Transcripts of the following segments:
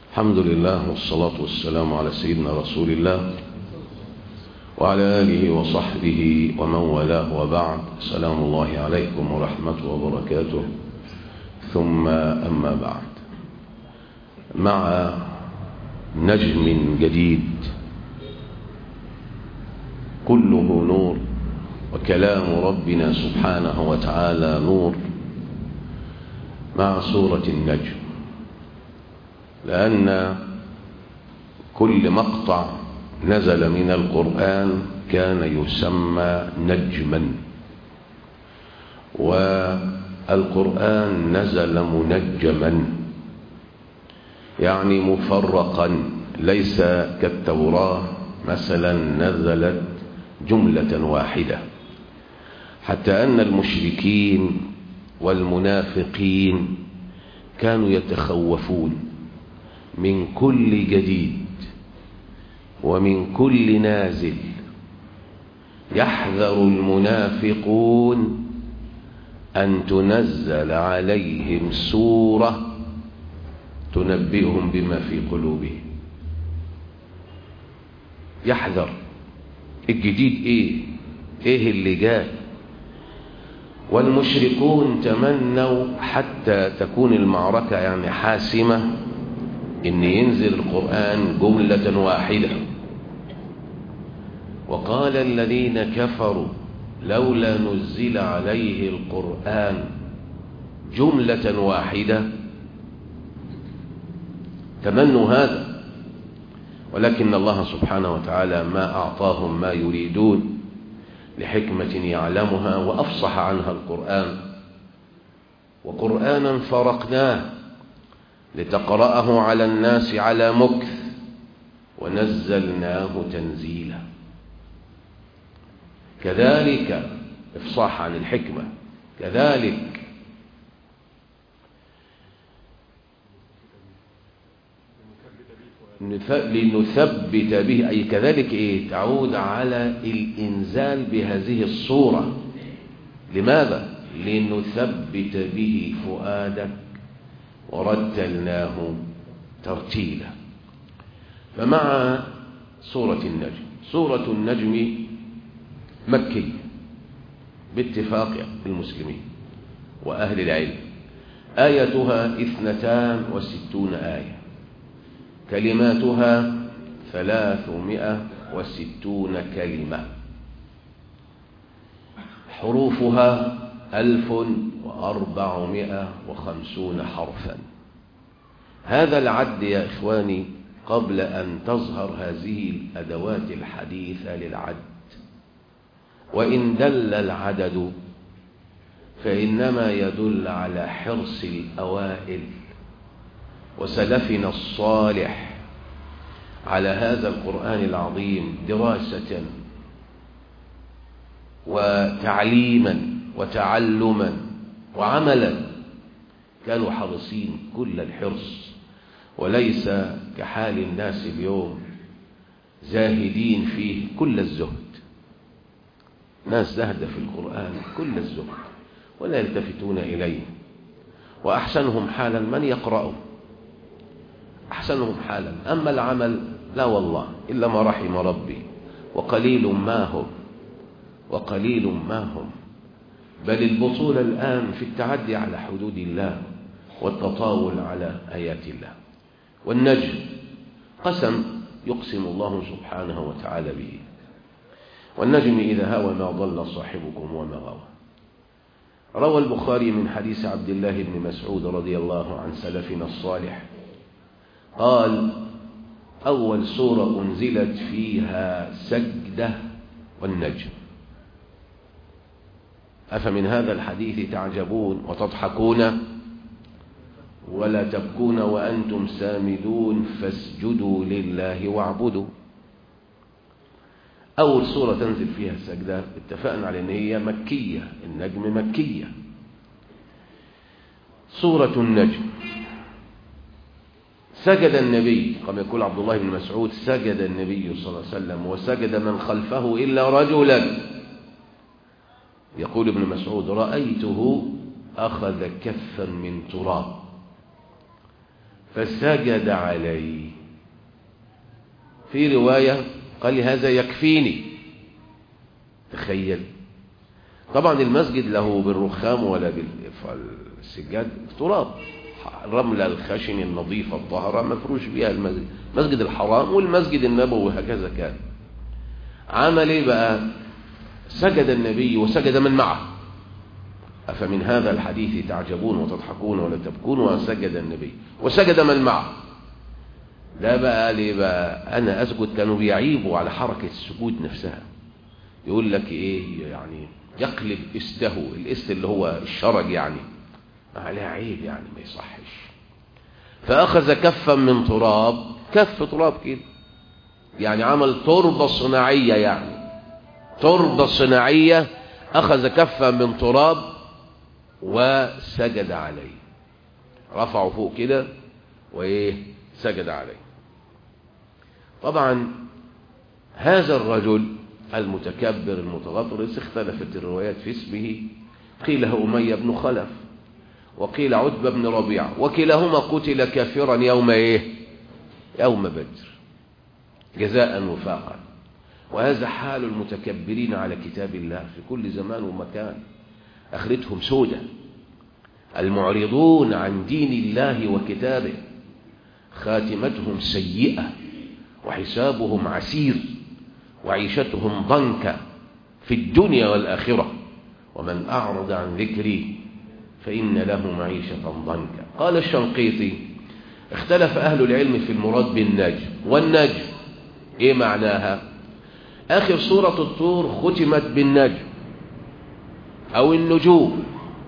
الحمد لله والصلاة والسلام على سيدنا رسول الله وعلى آله وصحبه ومن والاه وبعد سلام الله عليكم ورحمته وبركاته ثم أما بعد مع نجم جديد كله نور وكلام ربنا سبحانه وتعالى نور مع سورة النجم لأن كل مقطع نزل من القرآن كان يسمى نجما والقرآن نزل منجما يعني مفرقا ليس كالتوراة مثلا نزلت جملة واحدة حتى أن المشركين والمنافقين كانوا يتخوفون من كل جديد ومن كل نازل يحذر المنافقون أن تنزل عليهم سورة تنبئهم بما في قلوبهم يحذر الجديد ايه ايه اللي جاء والمشركون تمنوا حتى تكون المعركة يعني حاسمة ان ينزل القرآن جملة واحدة وقال الذين كفروا لولا نزل عليه القرآن جملة واحدة تمنوا هذا ولكن الله سبحانه وتعالى ما أعطاهم ما يريدون لحكمة يعلمها وأفصح عنها القرآن وقرآنا فرقناه لتقرأه على الناس على مكث ونزلناه تنزيلا كذلك افصاح عن الحكمة كذلك لنثبت به أي كذلك إيه تعود على الإنزال بهذه الصورة لماذا لنثبت به فؤادك ورتلناه ترتيلا فمع سورة النجم سورة النجم مكية باتفاق المسلمين وأهل العلم آيتها اثنتان وستون آية كلماتها ثلاثمائة وستون كلمة حروفها ألف وأربعمائة وخمسون حرفا هذا العد يا إخواني قبل أن تظهر هذه الأدوات الحديثة للعد وإن دل العدد فإنما يدل على حرص الأوائل وسلفنا الصالح على هذا القرآن العظيم دراسة وتعليما وتعلما وعملا كانوا حريصين كل الحرص وليس كحال الناس اليوم زاهدين فيه كل الزهد ناس زهد في القرآن كل الزهد ولا يلتفتون إليه وأحسنهم حالا من يقرأه أحسنهم حالا أما العمل لا والله إلا ما رحم ربي وقليل ما هم وقليل ما هم بل البطولة الآن في التعدي على حدود الله والتطاول على آيات الله والنجم قسم يقسم الله سبحانه وتعالى به والنجم إذا هوى ما ضل صاحبكم وما غوى روى البخاري من حديث عبد الله بن مسعود رضي الله عن سلفنا الصالح قال أول سورة أنزلت فيها سجدة والنجم أفمن هذا الحديث تعجبون وتضحكون ولا تبكون وأنتم سامدون فاسجدوا لله واعبدوا أول سورة تنزل فيها السجدة اتفقنا على أن هي مكية النجم مكية سورة النجم سجد النبي كما يقول عبد الله بن مسعود سجد النبي صلى الله عليه وسلم وسجد من خلفه إلا رجلا يقول ابن مسعود رأيته أخذ كفا من تراب فسجد عليه في رواية قال هذا يكفيني تخيل طبعا المسجد له بالرخام ولا بالسجاد تراب الرملة الخشن النظيفة الطاهرة مفروش بها المسجد مسجد الحرام والمسجد النبوي هكذا كان عمل ايه بقى سجد النبي وسجد من معه أفمن هذا الحديث تعجبون وتضحكون ولا تبكون وسجد النبي وسجد من معه لا بقى ليه بقى أنا أسجد كانوا بيعيبوا على حركة السجود نفسها يقول لك إيه يعني يقلب استه الاست اللي هو الشرج يعني عليها عيب يعني ما يصحش فأخذ كفا من تراب كف تراب كده يعني عمل تربة صناعية يعني تربة صناعية أخذ كفا من تراب وسجد عليه رفعه فوق كده وإيه سجد عليه طبعا هذا الرجل المتكبر المتغطرس اختلفت الروايات في اسمه قيل هو أمية بن خلف وقيل عتبة بن ربيعة وكلاهما قتل كافرا يوم ايه يوم بدر جزاء وفاقا وهذا حال المتكبرين على كتاب الله في كل زمان ومكان اخرتهم سودة المعرضون عن دين الله وكتابه خاتمتهم سيئة وحسابهم عسير وعيشتهم ضنكا في الدنيا والآخرة ومن أعرض عن ذكري فإن له معيشة ضنكا قال الشنقيطي اختلف أهل العلم في المراد بالنجم والنجم إيه معناها آخر سورة الطور ختمت بالنجم أو النجوم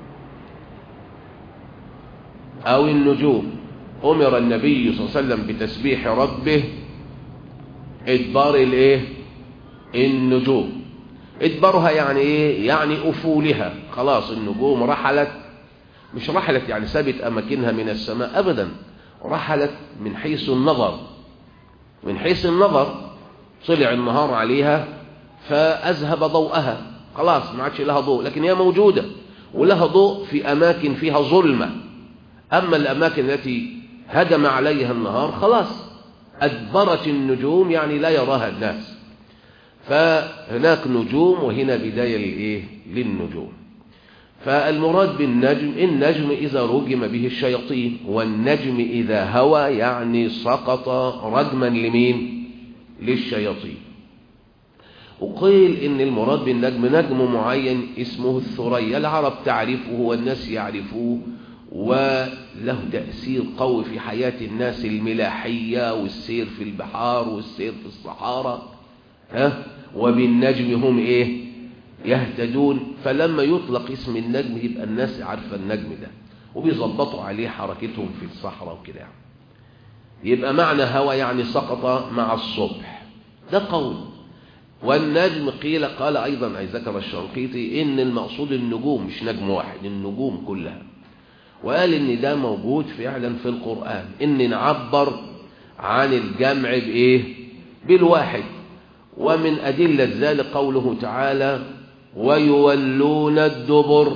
أو النجوم أمر النبي صلى الله عليه وسلم بتسبيح ربه إدبار الإيه النجوم إدبارها يعني إيه يعني أفولها خلاص النجوم رحلت مش رحلت يعني سابت أماكنها من السماء أبدا رحلت من حيث النظر من حيث النظر طلع النهار عليها فأذهب ضوءها خلاص ما عادش لها ضوء لكن هي موجودة ولها ضوء في أماكن فيها ظلمة أما الأماكن التي هدم عليها النهار خلاص أدبرت النجوم يعني لا يراها الناس فهناك نجوم وهنا بداية للإيه؟ للنجوم فالمراد بالنجم النجم إذا رجم به الشياطين والنجم إذا هوى يعني سقط رجما لمين للشياطين وقيل إن المراد بالنجم نجم معين اسمه الثريا العرب تعرفه والناس يعرفوه وله تأثير قوي في حياة الناس الملاحية والسير في البحار والسير في الصحارى ها وبالنجم هم ايه يهتدون فلما يطلق اسم النجم يبقى الناس عارفه النجم ده وبيظبطوا عليه حركتهم في الصحراء وكده يعني. يبقى معنى هوى يعني سقط مع الصبح ده قول والنجم قيل قال ايضا اي ذكر الشنقيطي ان المقصود النجوم مش نجم واحد النجوم كلها وقال ان ده موجود فعلا في القرآن ان نعبر عن الجمع بايه بالواحد ومن أدلة ذلك قوله تعالى ويولون الدبر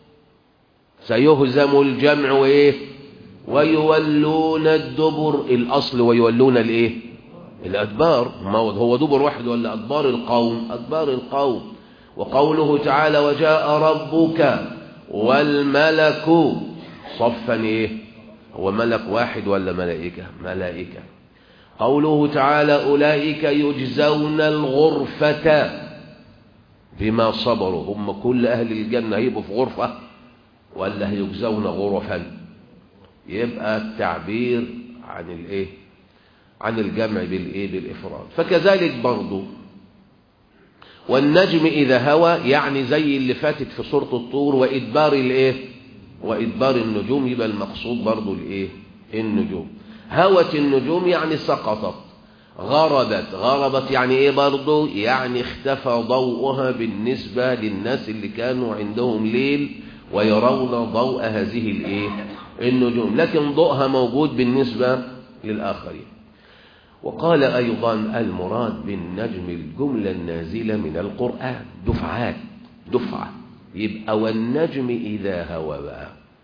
سيهزم الجمع وإيه ويولون الدبر الأصل ويولون الإيه الأدبار ما هو دبر واحد ولا أدبار القوم أدبار القوم وقوله تعالى وجاء ربك والملك صفا إيه هو ملك واحد ولا ملائكة ملائكة قوله تعالى أولئك يجزون الغرفة بما صبروا هم كل أهل الجنة هيبقوا في غرفة ولا هيجزون غرفا يبقى التعبير عن الايه عن الجمع بالايه بالافراد فكذلك برضو والنجم اذا هوى يعني زي اللي فاتت في سوره الطور وادبار الايه وادبار النجوم يبقى المقصود برضو الايه النجوم هوت النجوم يعني سقطت غربت غربت يعني ايه برضو يعني اختفى ضوءها بالنسبة للناس اللي كانوا عندهم ليل ويرون ضوء هذه الايه النجوم لكن ضوءها موجود بالنسبة للآخرين وقال أيضا المراد بالنجم الجملة النازلة من القرآن دفعات دفعة يبقى والنجم إذا هوى بقى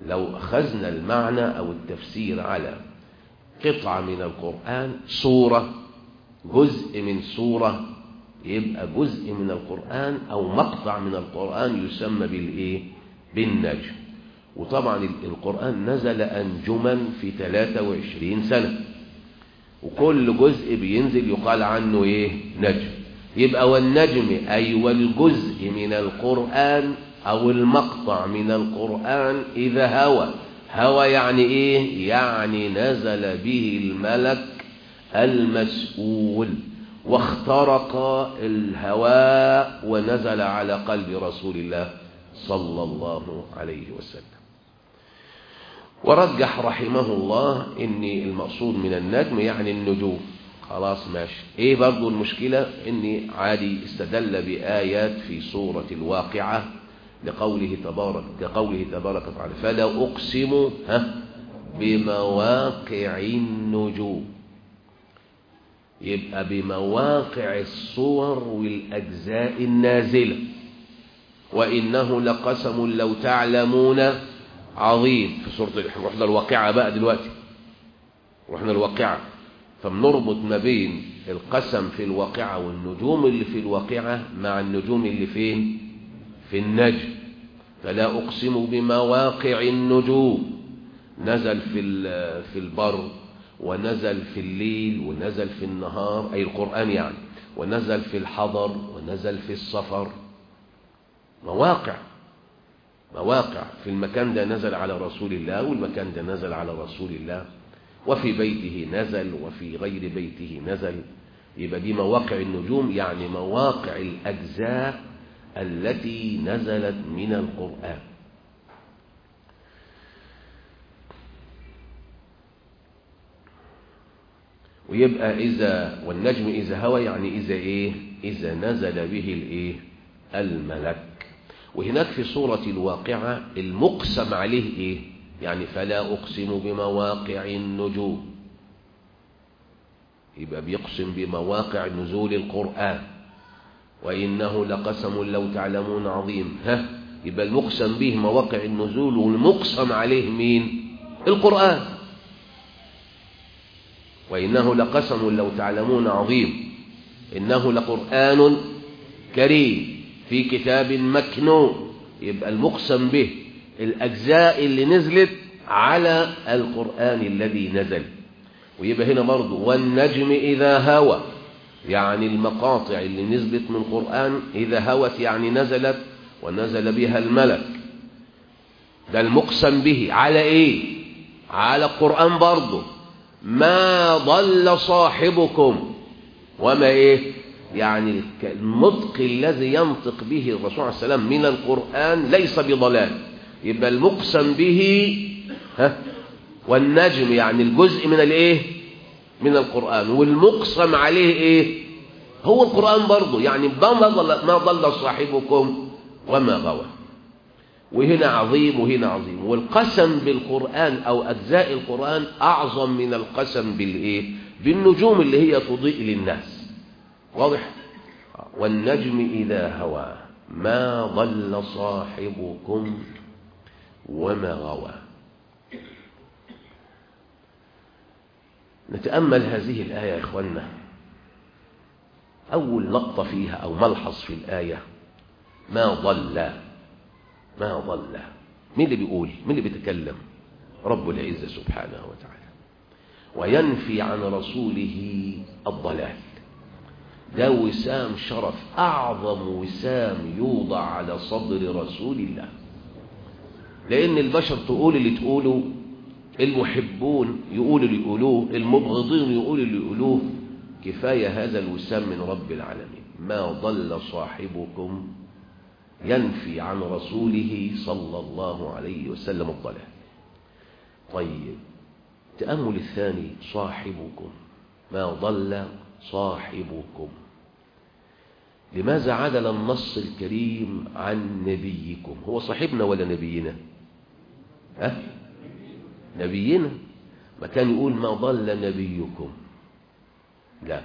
لو أخذنا المعنى أو التفسير على قطعة من القرآن صورة جزء من صورة يبقى جزء من القرآن أو مقطع من القرآن يسمى بالإيه؟ بالنجم وطبعا القرآن نزل أنجما في 23 سنة وكل جزء بينزل يقال عنه إيه؟ نجم يبقى والنجم أي والجزء من القرآن أو المقطع من القرآن إذا هوى هوى يعني إيه؟ يعني نزل به الملك المسؤول واخترق الهواء ونزل على قلب رسول الله صلى الله عليه وسلم ورجح رحمه الله ان المقصود من النجم يعني النجوم خلاص ماشي ايه برضو المشكلة ان عادي استدل بآيات في سورة الواقعة لقوله تبارك كقوله تبارك وتعالى فلا أقسم ها بمواقع النجوم يبقى بمواقع الصور والأجزاء النازلة وإنه لقسم لو تعلمون عظيم في سورة رحنا الواقعة بقى دلوقتي رحنا الواقعة فبنربط ما بين القسم في الواقعة والنجوم اللي في الواقعة مع النجوم اللي فين في النجم فلا أقسم بمواقع النجوم نزل في في البر ونزل في الليل ونزل في النهار أي القرآن يعني ونزل في الحضر ونزل في السفر مواقع مواقع في المكان ده نزل على رسول الله والمكان ده نزل على رسول الله وفي بيته نزل وفي غير بيته نزل يبقى دي مواقع النجوم يعني مواقع الأجزاء التي نزلت من القرآن ويبقى إذا والنجم إذا هوى يعني إذا إيه إذا نزل به الإيه الملك وهناك في سورة الواقعة المقسم عليه إيه يعني فلا أقسم بمواقع النجوم يبقى بيقسم بمواقع نزول القرآن وإنه لقسم لو تعلمون عظيم ها يبقى المقسم به مواقع النزول والمقسم عليه مين القرآن وإنه لقسم لو تعلمون عظيم إنه لقرآن كريم في كتاب مكنون يبقى المقسم به الأجزاء اللي نزلت على القرآن الذي نزل ويبقى هنا برضه والنجم إذا هوى يعني المقاطع اللي نزلت من القرآن إذا هوت يعني نزلت ونزل بها الملك ده المقسم به على إيه على القرآن برضه ما ضل صاحبكم وما إيه يعني النطق الذي ينطق به الرسول عليه السلام من القرآن ليس بضلال يبقى المقسم به ها والنجم يعني الجزء من الايه من القرآن والمقسم عليه ايه هو القرآن برضه يعني ما ضل ما ضل صاحبكم وما غوى وهنا عظيم وهنا عظيم والقسم بالقرآن أو أجزاء القرآن أعظم من القسم بالإيه بالنجوم اللي هي تضيء للناس واضح والنجم إذا هوى ما ضل صاحبكم وما غوى نتأمل هذه الآية يا إخوانا أول لقطة فيها أو ملحظ في الآية ما ضل ما ضل مين اللي بيقول مين اللي بيتكلم رب العزة سبحانه وتعالى وينفي عن رسوله الضلال ده وسام شرف أعظم وسام يوضع على صدر رسول الله لأن البشر تقول اللي تقوله المحبون يقول اللي يقولوه المبغضين يقول اللي يقولوه كفاية هذا الوسام من رب العالمين ما ضل صاحبكم ينفي عن رسوله صلى الله عليه وسلم الضلال طيب تأمل الثاني صاحبكم ما ضل صاحبكم لماذا عدل النص الكريم عن نبيكم هو صاحبنا ولا نبينا ها نبينا ما كان يقول ما ضل نبيكم لا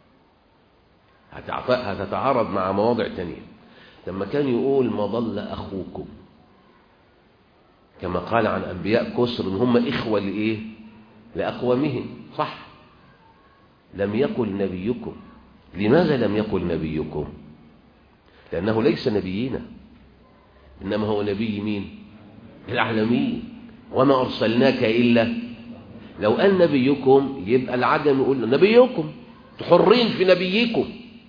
هتتعارض مع مواضع تانية لما كان يقول ما ضل أخوكم كما قال عن أنبياء كسر إن هم إخوة لإيه لأقوامهم صح لم يقل نبيكم لماذا لم يقل نبيكم لأنه ليس نبينا إنما هو نبي مين العالمين وما أرسلناك إلا لو أن نبيكم يبقى العجم يقول نبيكم تحرين في نبيكم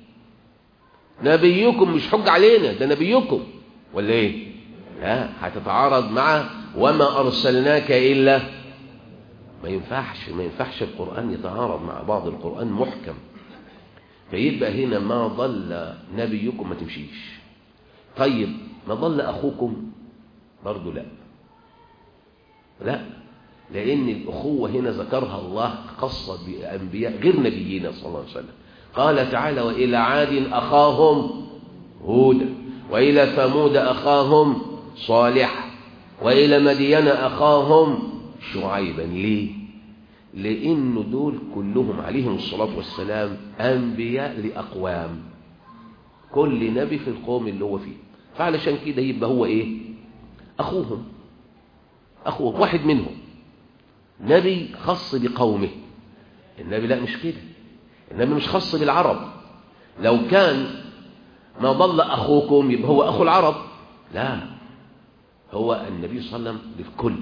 نبيكم مش حج علينا ده نبيكم ولا ايه لا هتتعارض مع وما أرسلناك إلا ما ينفعش ما ينفعش القرآن يتعارض مع بعض القرآن محكم فيبقى هنا ما ضل نبيكم ما تمشيش طيب ما ضل أخوكم برضو لا لا لأن الأخوة هنا ذكرها الله قصة بأنبياء غير نبينا صلى الله عليه وسلم قال تعالى وإلى عاد أخاهم هودا وإلى ثمود أخاهم صالح وإلى مدين أخاهم شعيبا ليه لأن دول كلهم عليهم الصلاة والسلام أنبياء لأقوام كل نبي في القوم اللي هو فيه فعلشان كده يبقى هو إيه أخوهم أخوه واحد منهم نبي خاص بقومه النبي لا مش كده النبي مش خاص بالعرب لو كان ما ضل أخوكم يبقى هو أخو العرب لا هو النبي صلى الله عليه وسلم للكل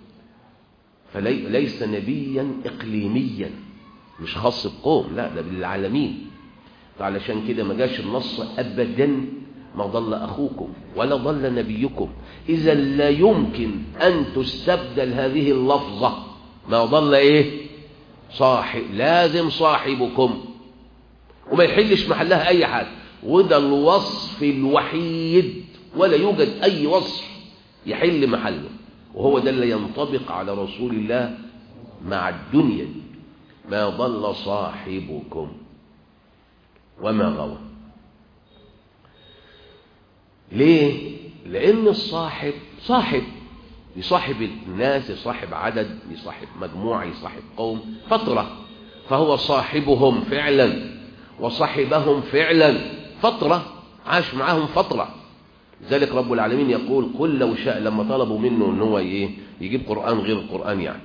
فليس نبيا إقليميا مش خاص بقوم لا ده بالعالمين فعلشان كده ما جاش النص أبدا ما ضل أخوكم ولا ضل نبيكم إذا لا يمكن أن تستبدل هذه اللفظة ما ضل إيه صاحب لازم صاحبكم وما يحلش محلها أي حاجة وده الوصف الوحيد ولا يوجد أي وصف يحل محله وهو ده اللي ينطبق على رسول الله مع الدنيا ما ضل صاحبكم وما غوى ليه لان الصاحب صاحب يصاحب الناس يصاحب عدد يصاحب مجموعة يصاحب قوم فترة فهو صاحبهم فعلا وصاحبهم فعلا فترة عاش معهم فترة ذلك رب العالمين يقول قل لو شاء لما طلبوا منه ان هو ايه يجيب قرآن غير القرآن يعني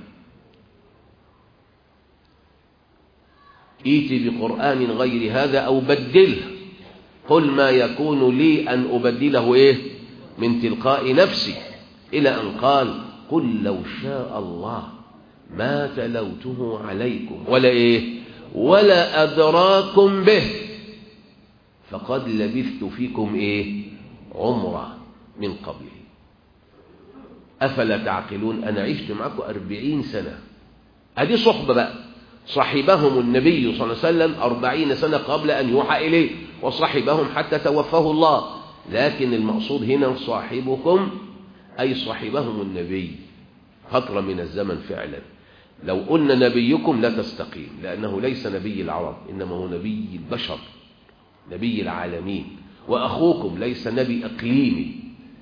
ايتي بقرآن غير هذا او بدله قل ما يكون لي ان ابدله ايه من تلقاء نفسي الى ان قال قل لو شاء الله ما تلوته عليكم ولا ايه ولا ادراكم به فقد لبثت فيكم ايه عمرة من قبله أفلا تعقلون أنا عشت معكم أربعين سنة هذه صحبة بقى صحبهم النبي صلى الله عليه وسلم أربعين سنة قبل أن يوحى إليه وصحبهم حتى توفاه الله لكن المقصود هنا صاحبكم أي صحبهم النبي فترة من الزمن فعلا لو قلنا نبيكم لا تستقيم لأنه ليس نبي العرب إنما هو نبي البشر نبي العالمين وأخوكم ليس نبي أقليمي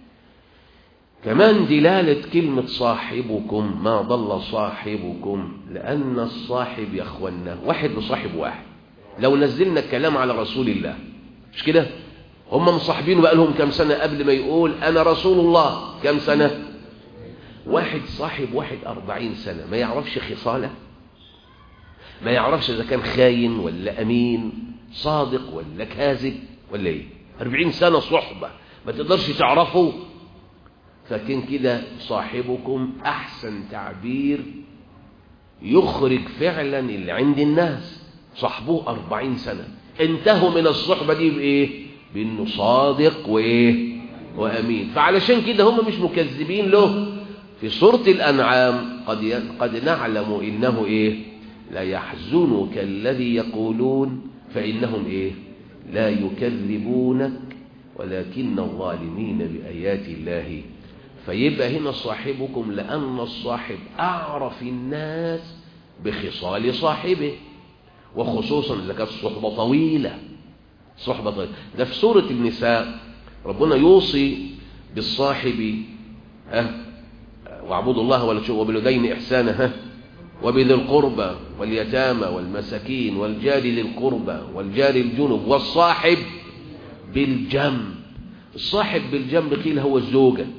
كمان دلالة كلمة صاحبكم ما ضل صاحبكم لأن الصاحب يا أخوانا واحد بصاحب واحد لو نزلنا الكلام على رسول الله مش كده هم مصاحبينه بقى لهم كم سنة قبل ما يقول أنا رسول الله كم سنة واحد صاحب واحد أربعين سنة ما يعرفش خصالة ما يعرفش إذا كان خاين ولا أمين صادق ولا كاذب ولا إيه أربعين سنة صحبة ما تقدرش تعرفه فكان كده صاحبكم أحسن تعبير يخرج فعلا اللي عند الناس صاحبوه أربعين سنة انتهوا من الصحبة دي بإيه بأنه صادق وإيه وأمين فعلشان كده هم مش مكذبين له في سورة الأنعام قد قد نعلم إنه إيه لا يحزنك الذي يقولون فإنهم إيه لا يكذبونك ولكن الظالمين بآيات الله فيبقى هنا صاحبكم لأن الصاحب أعرف الناس بخصال صاحبه وخصوصا إذا كانت صحبة طويلة صحبة طويلة ده في سورة النساء ربنا يوصي بالصاحب ها واعبدوا الله ولا وباليدين إحسانا ها وبذي القربى واليتامى والمساكين والجار ذي القربى والجار الجنب والصاحب بالجنب الصاحب بالجنب قيل هو الزوجة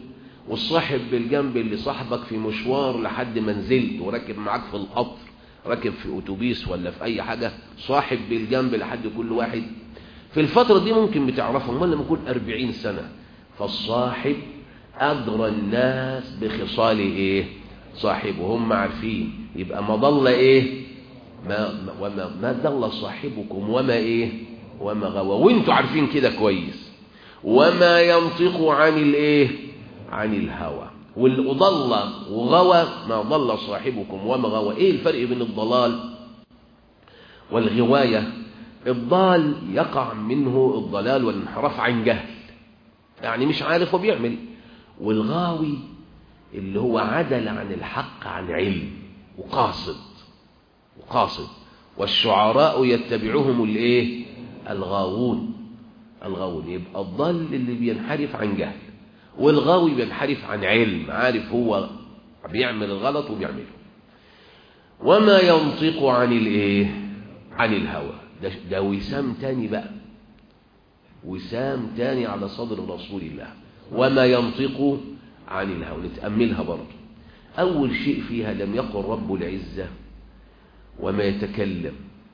والصاحب بالجنب اللي صاحبك في مشوار لحد ما نزلت وراكب معاك في القطر راكب في اتوبيس ولا في اي حاجة صاحب بالجنب لحد كل واحد في الفترة دي ممكن بتعرفهم امال لما يكون 40 سنة فالصاحب أدرى الناس بخصال إيه صاحبه هم عارفين يبقى ما ضل إيه ما, وما ما ضل صاحبكم وما إيه وما غوى وانتوا عارفين كده كويس وما ينطق عن الإيه عن الهوى والأضل وغوى ما ضل صاحبكم وما غوى إيه الفرق بين الضلال والغواية الضال يقع منه الضلال والانحراف عن جهل يعني مش عارف وبيعمل والغاوي اللي هو عدل عن الحق عن علم وقاصد وقاصد والشعراء يتبعهم الايه الغاوون الغاوون يبقى الضال اللي بينحرف عن جهل والغاوي بينحرف عن علم عارف هو بيعمل الغلط وبيعمله وما ينطق عن الايه عن الهوى ده, ده وسام تاني بقى وسام تاني على صدر رسول الله وما ينطق عن الهوى نتأملها برضه أول شيء فيها لم يقل رب العزة وما يتكلم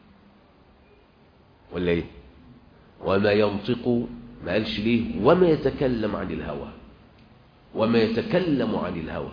ولا ايه وما ينطق ما قالش ليه وما يتكلم عن الهوى وما يتكلم عن الهوى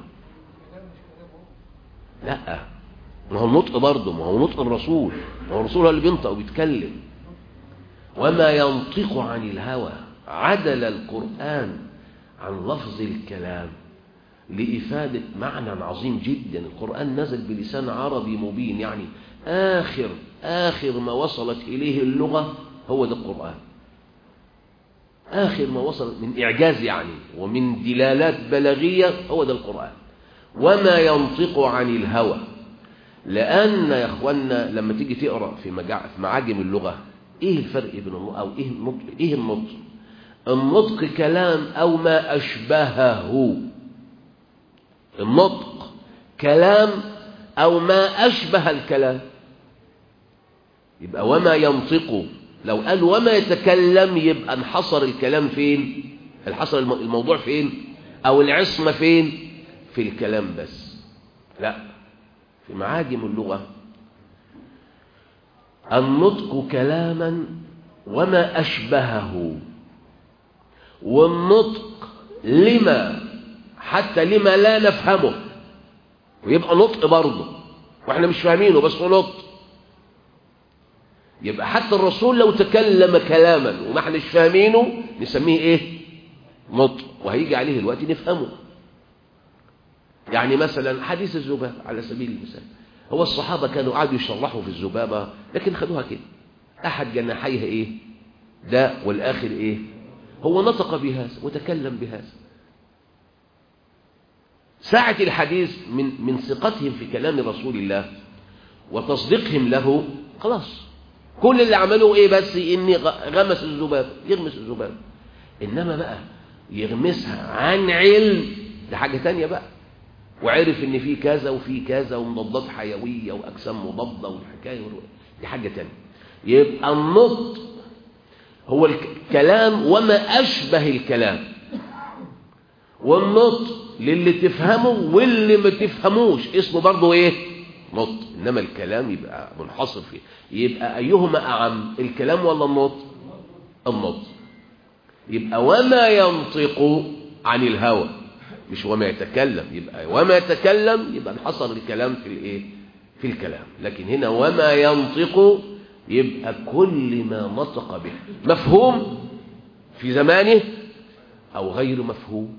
لا ما هو النطق برضه ما هو نطق الرسول ما هو الرسول هو اللي بينطق وبيتكلم وما ينطق عن الهوى عدل القرآن عن لفظ الكلام لإفادة معنى عظيم جدا القرآن نزل بلسان عربي مبين يعني آخر آخر ما وصلت إليه اللغة هو ده القرآن آخر ما وصل من إعجاز يعني ومن دلالات بلاغية هو ده القرآن وما ينطق عن الهوى لأن يا أخوانا لما تيجي تقرأ في معاجم اللغة إيه الفرق بين النطق أو إيه النطق إيه النطق النطق كلام أو ما أشبهه النطق كلام أو ما أشبه الكلام يبقى وما ينطق لو قال وما يتكلم يبقى انحصر الكلام فين انحصر الموضوع فين أو العصمة فين في الكلام بس لا في معاجم اللغة النطق كلاما وما أشبهه والنطق لما حتى لما لا نفهمه ويبقى نطق برضه واحنا مش فاهمينه بس هو نطق يبقى حتى الرسول لو تكلم كلاما وما احناش فاهمينه نسميه ايه نطق وهيجي عليه الوقت نفهمه يعني مثلا حديث الذباب على سبيل المثال هو الصحابة كانوا قعدوا يشرحوا في الذبابة لكن خدوها كده أحد جناحيها إيه داء والآخر إيه هو نطق بهذا وتكلم بهذا ساعة الحديث من من ثقتهم في كلام رسول الله وتصديقهم له خلاص كل اللي عملوه ايه بس اني غمس الذباب يغمس الذباب انما بقى يغمسها عن علم ده حاجة تانية بقى وعرف ان في كذا وفي كذا ومضادات حيوية واجسام مضادة والحكاية دي حاجة تانية يبقى النطق هو الكلام وما أشبه الكلام والنطق للي تفهمه واللي ما تفهموش اسمه برضه ايه نطق انما الكلام يبقى منحصر فيه يبقى ايهما اعم الكلام ولا النطق النطق يبقى وما ينطق عن الهوى مش وما يتكلم يبقى وما يتكلم يبقى انحصر الكلام في الايه في الكلام لكن هنا وما ينطق يبقى كل ما نطق به مفهوم في زمانه او غير مفهوم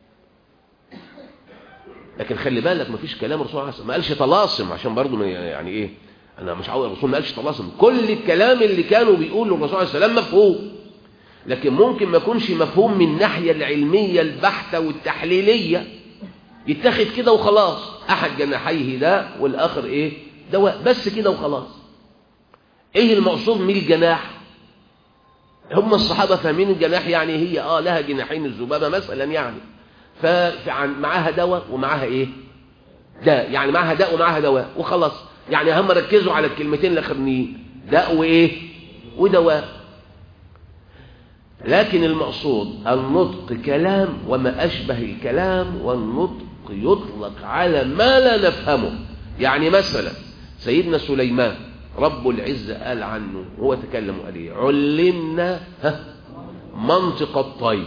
لكن خلي بالك مفيش كلام الرسول عليه الصلاه ما قالش طلاسم عشان برضه يعني ايه انا مش عاوز الرسول ما قالش طلاسم كل الكلام اللي كانوا بيقولوا الرسول عليه السلام مفهوم لكن ممكن ما يكونش مفهوم من الناحيه العلميه البحته والتحليليه يتاخد كده وخلاص احد جناحيه ده والاخر ايه دواء بس كده وخلاص ايه المقصود من الجناح هم الصحابه فاهمين الجناح يعني هي اه لها جناحين الذبابه مثلا يعني فمعاها دواء ومعاها ايه داء يعني معاها داء ومعاها دواء وخلاص يعني هم ركزوا على الكلمتين الاخرانيين داء وايه ودواء لكن المقصود النطق كلام وما أشبه الكلام والنطق يطلق على ما لا نفهمه يعني مثلا سيدنا سليمان رب العزة قال عنه هو تكلم وقال ايه علمنا ها منطق الطير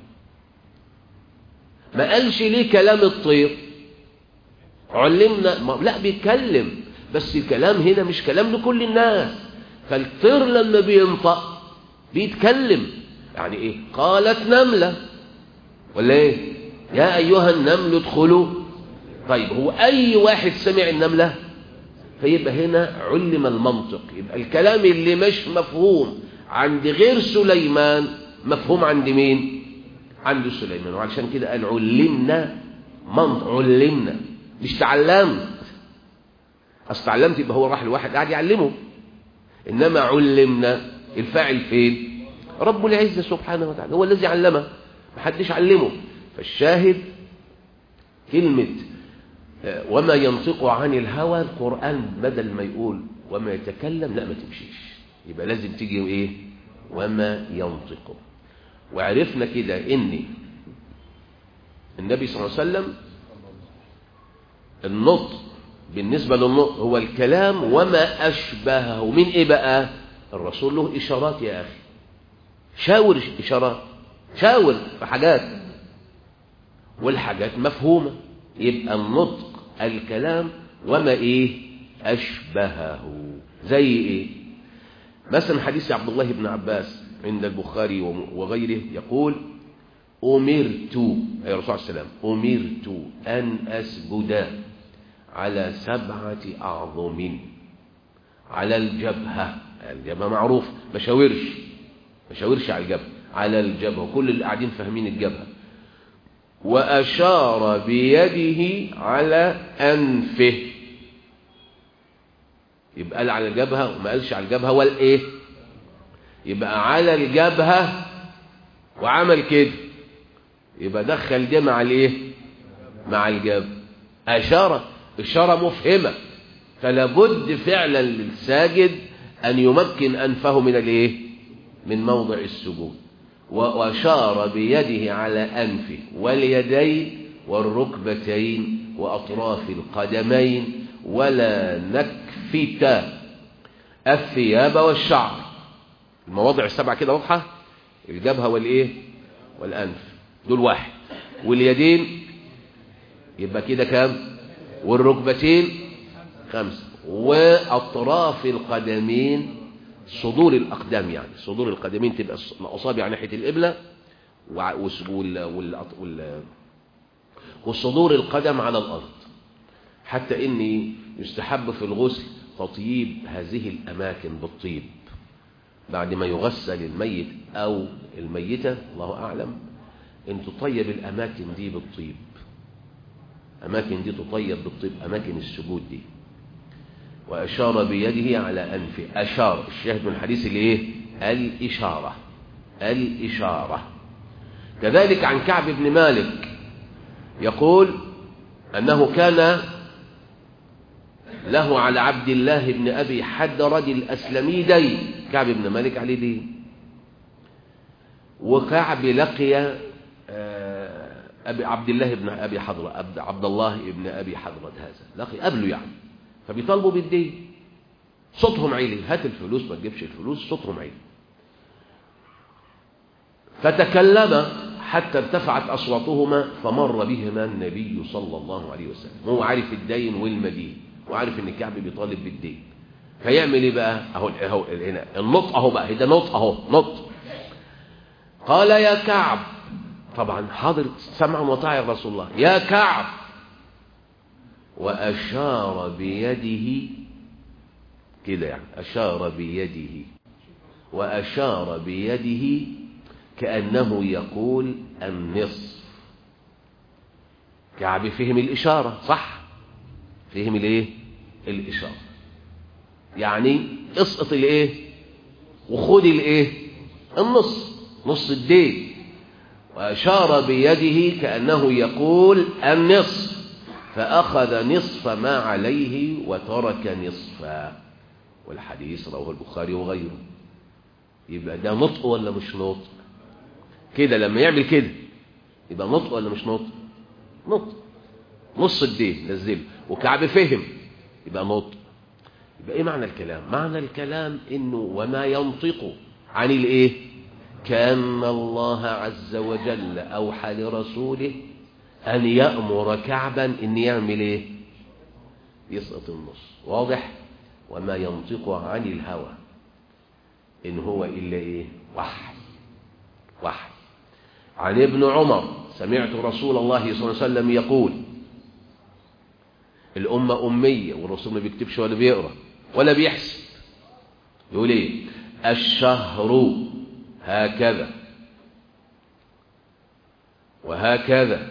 ما قالش ليه كلام الطير علمنا ما لا بيتكلم بس الكلام هنا مش كلام لكل الناس فالطير لما بينطق بيتكلم يعني ايه قالت نملة ولا ايه يا ايها النمل ادخلوا طيب هو اي واحد سمع النملة فيبقى هنا علم المنطق يبقى الكلام اللي مش مفهوم عند غير سليمان مفهوم عند مين عند سليمان وعشان كده قال علمنا منطق علمنا مش تعلمت اصل تعلمت يبقى هو راح لواحد قاعد يعلمه انما علمنا الفاعل فين رب العزة سبحانه وتعالى هو الذي علمه محدش علمه فالشاهد كلمة وما ينطق عن الهوى القرآن بدل ما يقول وما يتكلم لا ما تمشيش يبقى لازم تيجي ايه وما ينطق وعرفنا كده ان النبي صلى الله عليه وسلم النطق بالنسبة للنطق هو الكلام وما أشبهه من إيه بقى الرسول له إشارات يا أخي شاور إشارات شاور في حاجات والحاجات مفهومة يبقى النطق الكلام وما إيه أشبهه زي إيه مثلا حديث عبد الله بن عباس عند البخاري وغيره يقول أمرت يا رسول الله السلام أمرت أن أسجد على سبعة أعظم على الجبهة الجبهة معروف ما شاورش ما شاورش على الجبهة على الجبهة وكل اللي قاعدين فاهمين الجبهة وأشار بيده على أنفه يبقى قال على الجبهة وما قالش على الجبهة ولا إيه يبقى على الجبهة وعمل كده يبقى دخل ده مع الايه مع الجبهة أشار إشارة مفهمة فلا بد فعلا للساجد أن يمكن أنفه من الايه من موضع السجود وأشار بيده على أنفه واليدين والركبتين وأطراف القدمين ولا نكفت الثياب والشعر المواضع السبعة كده واضحة الجبهة والإيه والأنف دول واحد واليدين يبقى كده كام والركبتين خمسة وأطراف القدمين صدور الأقدام يعني صدور القدمين تبقى الأصابع ناحية القبلة وال وال والصدور القدم على الأرض حتى إني يستحب في الغسل تطييب هذه الأماكن بالطيب بعد ما يغسل الميت أو الميتة الله أعلم إن تطيب الأماكن دي بالطيب أماكن دي تطيب بالطيب أماكن السجود دي وأشار بيده على أنفه أشار الشاهد من الحديث اللي إيه الإشارة الإشارة كذلك عن كعب بن مالك يقول أنه كان له على عبد الله بن أبي حدرد الأسلمي دين كعب بن مالك عليه دين وكعب لقي أبي عبد الله بن أبي حضرة عبد الله بن أبي حضرة هذا لقي قبله يعني فبيطالبوا بالدين صوتهم عيلي هات الفلوس ما تجيبش الفلوس صوتهم عيلي فتكلم حتى ارتفعت أصواتهما فمر بهما النبي صلى الله عليه وسلم هو عارف الدين والمدين وعارف ان كعب بيطالب بالدين فيعمل ايه بقى اهو اهو هنا النطق اهو بقى ده نطق اهو نطق قال يا كعب طبعا حاضر سمعا وطاعة يا رسول الله يا كعب وأشار بيده كده يعني أشار بيده وأشار بيده كأنه يقول النصف كعب فهم الإشارة صح فهم الايه الإشارة يعني اسقط الايه وخد الايه النص نص الدين وأشار بيده كأنه يقول النصف فأخذ نصف ما عليه وترك نصفا والحديث رواه البخاري وغيره يبقى ده نطق ولا مش نطق كده لما يعمل كده يبقى نطق ولا مش نطق نطق نص الدين نزله وكعب فهم يبقى نطق يبقى ايه معنى الكلام معنى الكلام انه وما ينطق عن الايه كان الله عز وجل اوحى لرسوله ان يامر كعبا ان يعمل ايه يسقط النص واضح وما ينطق عن الهوى ان هو الا ايه وحي وحي عن ابن عمر سمعت رسول الله صلى الله عليه وسلم يقول الأمة أمية والرسول ما بيكتبش ولا بيقرأ ولا بيحسب يقول ايه الشهر هكذا وهكذا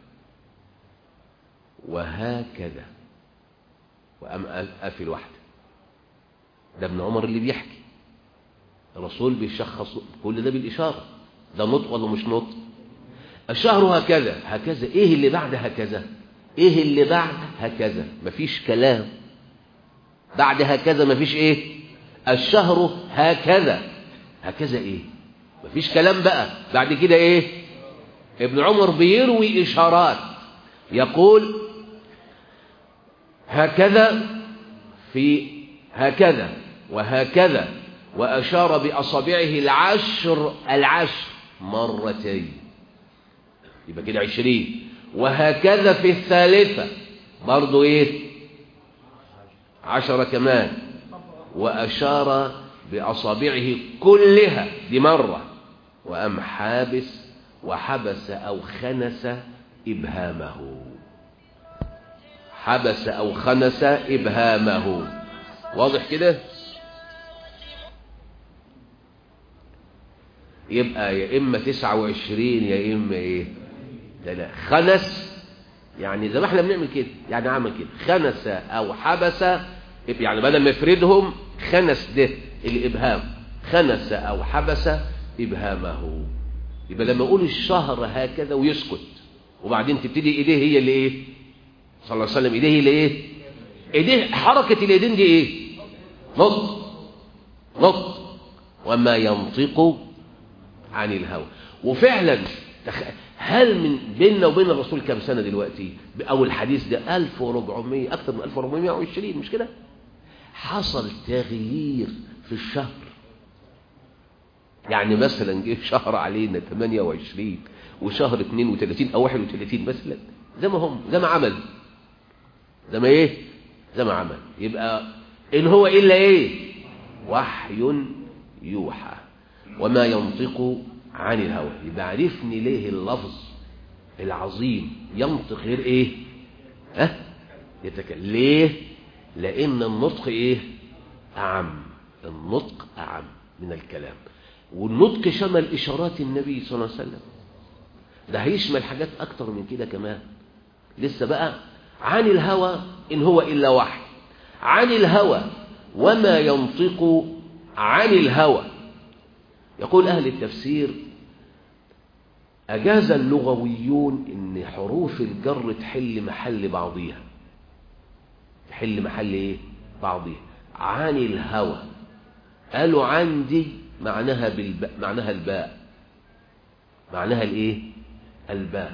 وهكذا وأم قافل واحدة ده ابن عمر اللي بيحكي الرسول بيشخص كل ده بالإشارة ده نطق ولا مش نطق الشهر هكذا هكذا ايه اللي بعد هكذا ايه اللي بعد هكذا مفيش كلام بعد هكذا مفيش ايه الشهر هكذا هكذا ايه مفيش كلام بقى بعد كده ايه ابن عمر بيروي اشارات يقول هكذا في هكذا وهكذا واشار باصابعه العشر العشر مرتين يبقى كده عشرين وهكذا في الثالثة برضو ايه عشرة كمان وأشار بأصابعه كلها دي مرة وأم حابس وحبس أو خنس إبهامه حبس أو خنس إبهامه واضح كده يبقى يا إما تسعة وعشرين يا إما إيه لا لا خنس يعني زي ما احنا بنعمل كده يعني عمل كده خنس او حبس يعني بدل ما يفردهم خنس ده الابهام خنس او حبس ابهامه يبقى لما يقول الشهر هكذا ويسكت وبعدين تبتدي ايديه هي اللي ايه صلى الله عليه وسلم ايديه اللي ايه ايديه حركه اليدين دي ايه نط نط وما ينطق عن الهوى وفعلا هل من بيننا وبين الرسول كم سنة دلوقتي أو الحديث ده 1400 أكثر من 1420 مش كده حصل تغيير في الشهر يعني مثلا جه شهر علينا 28 وشهر 32 أو 31 مثلا زي ما هم زي ما عمل زي ما ايه زي ما عمل يبقى إن هو إلا ايه وحي يوحى وما ينطق عن الهوى يبقى عرفني ليه اللفظ العظيم ينطق غير ايه ها أه؟ يتكلم ليه لان النطق ايه اعم النطق اعم من الكلام والنطق شمل اشارات النبي صلى الله عليه وسلم ده هيشمل حاجات اكتر من كده كمان لسه بقى عن الهوى ان هو الا وحي عن الهوى وما ينطق عن الهوى يقول أهل التفسير أجاز اللغويون إن حروف الجر تحل محل بعضيها تحل محل إيه؟ بعضيها عن الهوى قالوا عندي معناها بالباء معناها الباء معناها الإيه؟ الباء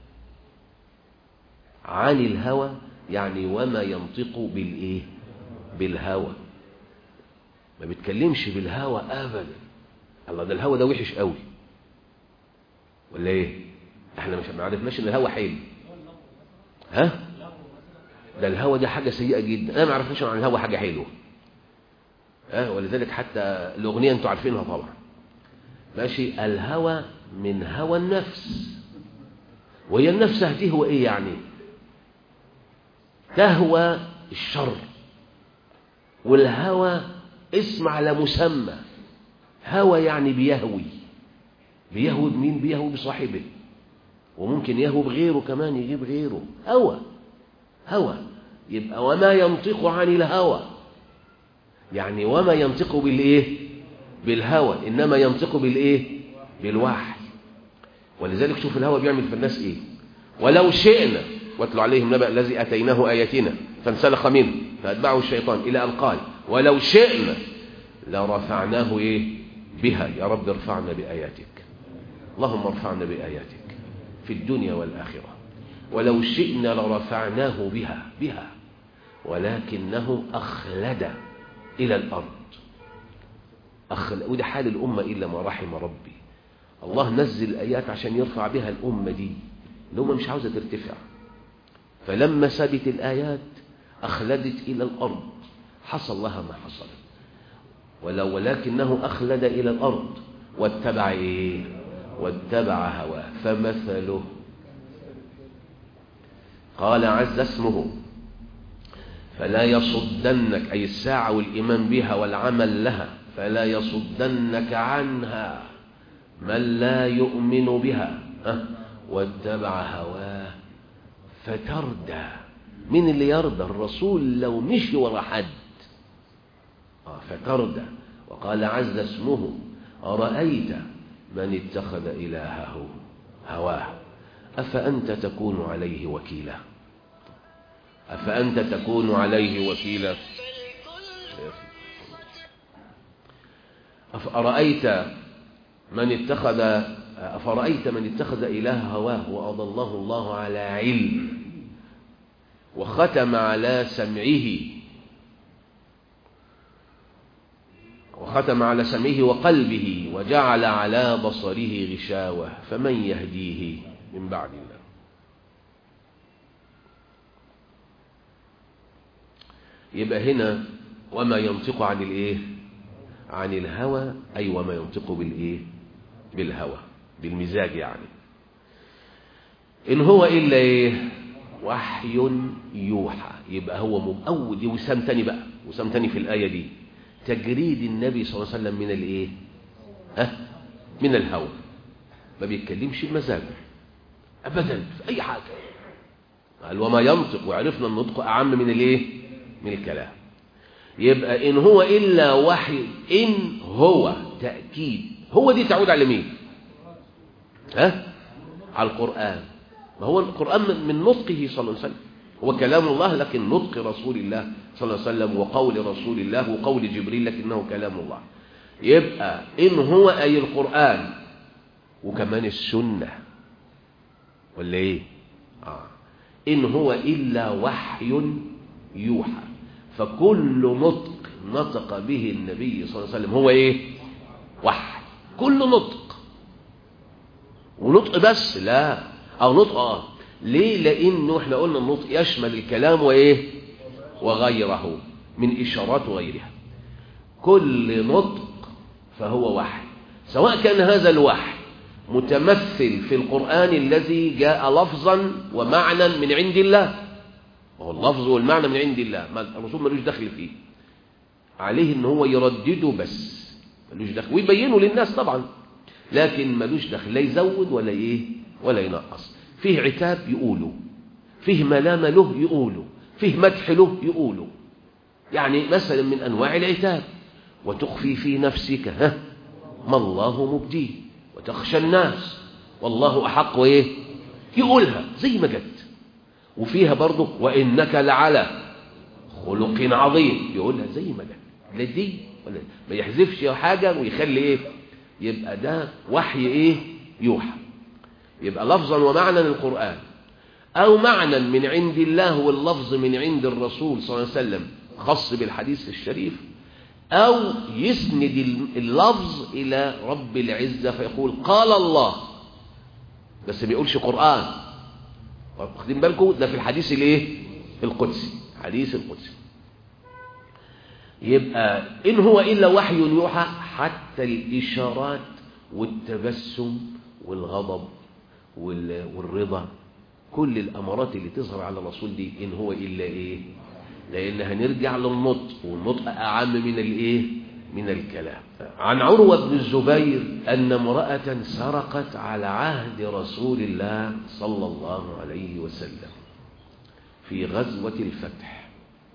عن الهوى يعني وما ينطق بالإيه؟ بالهوى ما بيتكلمش بالهوى أبداً الله ده الهوا ده وحش قوي ولا ايه احنا مش ما عرفناش ان الهوا حلو ها ده الهوا دي حاجه سيئه جدا انا ما عرفناش عن الهوا حاجه حلوه ها ولذلك حتى الاغنيه انتوا عارفينها طبعا ماشي الهوى من هوى النفس وهي النفس هدي هو ايه يعني تهوى الشر والهوى اسم على مسمى هوى يعني بيهوي بيهوي بمين بيهوي بصاحبه وممكن يهوي بغيره كمان يجيب غيره هوى هوى يبقى وما ينطق عن الهوى يعني وما ينطق بالايه بالهوى انما ينطق بالايه بالوحي ولذلك شوف الهوى بيعمل في الناس ايه ولو شئنا واتلو عليهم نبأ الذي اتيناه اياتنا فانسلخ منه فاتبعه الشيطان الى ان قال ولو شئنا لرفعناه ايه بها يا رب ارفعنا بآياتك اللهم ارفعنا بآياتك في الدنيا والآخرة ولو شئنا لرفعناه بها بها ولكنه أخلد إلى الأرض أخلد وده حال الأمة إلا ما رحم ربي الله نزل آيات عشان يرفع بها الأمة دي الأمة مش عاوزة ترتفع فلما سابت الآيات أخلدت إلى الأرض حصل لها ما حصل ولو ولكنه أخلد إلى الأرض واتبع إيه واتبع هواه فمثله قال عز اسمه فلا يصدنك أي الساعة والإيمان بها والعمل لها فلا يصدنك عنها من لا يؤمن بها أه واتبع هواه فتردى من اللي يرضى الرسول لو مشي ورا حد آه فتردى وقال عز اسمه أرأيت من اتخذ إلهه هواه أفأنت تكون عليه وكيلا أفأنت تكون عليه وكيلا أفأرأيت من اتخذ أفرأيت من اتخذ إله هواه وأضله الله على علم وختم على سمعه وختم على سمعه وقلبه وجعل على بصره غشاوة فمن يهديه من بعد الله يبقى هنا وما ينطق عن الايه عن الهوى أي وما ينطق بالايه بالهوى بالمزاج يعني إن هو إلا إيه وحي يوحى يبقى هو مؤود دي وسام تاني بقى وسام تاني في الآية دي تجريد النبي صلى الله عليه وسلم من الإيه ها من الهوى ما بيتكلمش بمزاجه أبدا في أي حاجة قال وما ينطق وعرفنا النطق أعم من الإيه من الكلام يبقى إن هو إلا وحي إن هو تأكيد هو دي تعود على مين ها على القرآن ما هو القرآن من نطقه صلى الله عليه وسلم هو كلام الله لكن نطق رسول الله صلى الله عليه وسلم وقول رسول الله وقول جبريل لكنه كلام الله يبقى إن هو أي القرآن وكمان السنة ولا إيه آه. إن هو إلا وحي يوحى فكل نطق نطق به النبي صلى الله عليه وسلم هو إيه وحي كل نطق ونطق بس لا او نطق اه ليه لانه احنا قلنا النطق يشمل الكلام وايه وغيره من اشارات وغيرها كل نطق فهو وحي سواء كان هذا الوحي متمثل في القرآن الذي جاء لفظا ومعنى من عند الله وهو اللفظ والمعنى من عند الله ما الرسول ملوش دخل فيه عليه ان هو يردده بس ملوش دخل ويبينه للناس طبعا لكن ملوش دخل لا يزود ولا ايه ولا ينقص فيه عتاب يقوله فيه ملامة له يقوله فيه مدح له يقوله يعني مثلا من انواع العتاب وتخفي في نفسك ها ما الله مبديه وتخشى الناس والله احق وايه يقولها زي ما جت وفيها برضه وانك لعلى خلق عظيم يقولها زي ما جت لا دي ولا ما يحذفش حاجه ويخلي ايه يبقى ده وحي ايه يوحى يبقى لفظا ومعنى القرآن أو معنى من عند الله واللفظ من عند الرسول صلى الله عليه وسلم خاص بالحديث الشريف أو يسند اللفظ إلى رب العزة فيقول قال الله بس ما بيقولش قرآن واخدين بالكم ده في الحديث الايه القدسي حديث القدسي يبقى إن هو إلا وحي يوحى حتى الإشارات والتبسم والغضب والرضا كل الأمارات اللي تظهر على الرسول دي إن هو إلا إيه لأن هنرجع للنطق والنطق أعم من الإيه من الكلام عن عروة بن الزبير أن امرأة سرقت على عهد رسول الله صلى الله عليه وسلم في غزوة الفتح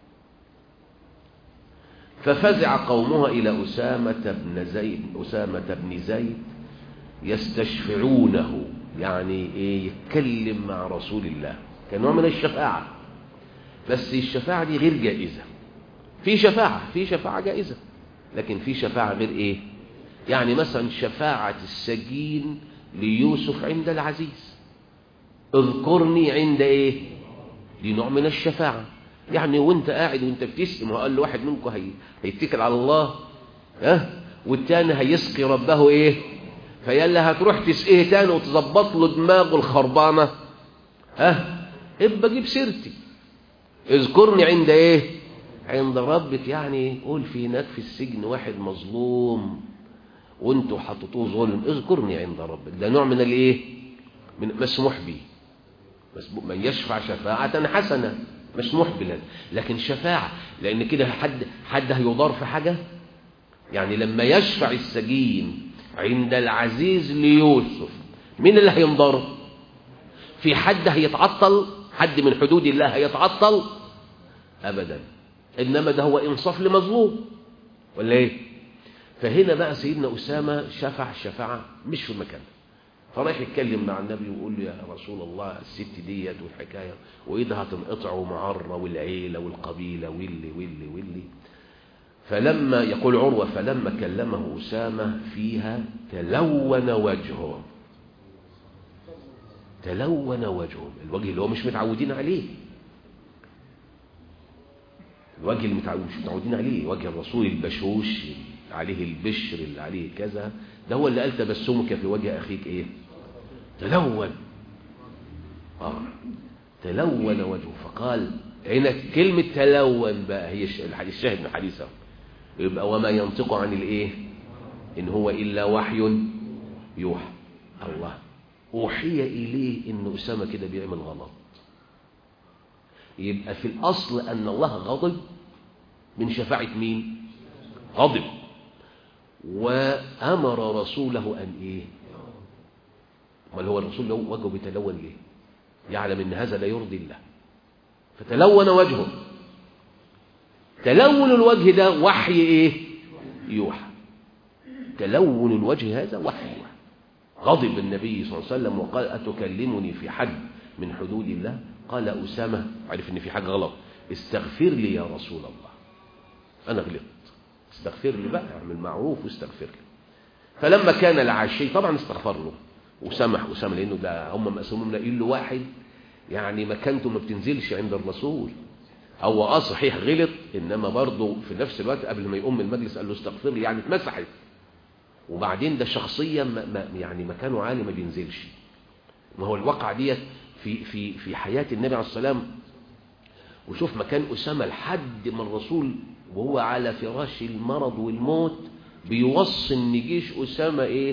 ففزع قومها إلى أسامة بن زيد أسامة بن زيد يستشفعونه يعني إيه يتكلم مع رسول الله كان نوع من الشفاعة بس الشفاعة دي غير جائزة في شفاعة في شفاعة جائزة لكن في شفاعة غير إيه يعني مثلا شفاعة السجين ليوسف عند العزيز اذكرني عند ايه دي نوع من الشفاعة يعني وانت قاعد وانت بتسقي ما قال له واحد منكم هي... هيتكل على الله ها والتاني هيسقي ربه ايه فيلا هتروح تسقيه تاني وتظبط له دماغه الخربانة ها ابقى جيب سيرتي اذكرني عند ايه عند ربك يعني قول في هناك في السجن واحد مظلوم وانتوا حطيتوه ظلم اذكرني عند ربك ده نوع من الايه من مسموح به من يشفع شفاعة حسنة مسموح بلاد لكن شفاعة لأن كده حد حد هيضار في حاجة يعني لما يشفع السجين عند العزيز ليوسف مين اللي هينضر في حد هيتعطل حد من حدود الله هيتعطل أبدا إنما ده هو إنصاف لمظلوم ولا إيه فهنا بقى سيدنا أسامة شفع شفاعة مش في المكان فرايح يتكلم مع النبي ويقول له يا رسول الله الست ديت والحكاية وإيدها تنقطع ومعرة والعيلة والقبيلة واللي واللي واللي فلما يقول عروة فلما كلمه أسامة فيها تلون وجهه تلون وجهه الوجه اللي هو مش متعودين عليه الوجه اللي مش متعودين عليه وجه الرسول البشوش عليه البشر اللي عليه كذا ده هو اللي قال تبسمك في وجه أخيك إيه تلون آه تلون وجهه فقال هنا كلمة تلون بقى هي الحديث الشاهد من الحديث يبقى وما ينطق عن الإيه إن هو إلا وحي يوحى الله أوحي إليه إن أسامة كده بيعمل غلط يبقى في الأصل أن الله غضب من شفاعة مين غضب وأمر رسوله أن إيه ما هو الرسول له وجهه بيتلون ليه يعلم أن هذا لا يرضي الله فتلون وجهه تلون الوجه ده وحي إيه يوحى تلون الوجه هذا وحي يوحى غضب النبي صلى الله عليه وسلم وقال أتكلمني في حد من حدود الله قال أسامة عرف أن في حاجة غلط استغفر لي يا رسول الله أنا غلطت استغفر لي بقى اعمل معروف واستغفر لي فلما كان العشي طبعا استغفر له وسمح أسامة لأنه ده هم مقسومين لاقيين له واحد يعني مكانته ما بتنزلش عند الرسول هو اه صحيح غلط انما برضه في نفس الوقت قبل ما يقوم من المجلس قال له استغفر لي يعني اتمسحت وبعدين ده شخصيا ما ما يعني مكانه عالي ما بينزلش ما هو الواقعة ديت في في في حياة النبي عليه السلام وشوف مكان أسامة لحد ما الرسول وهو على فراش المرض والموت بيوصي ان جيش أسامة ايه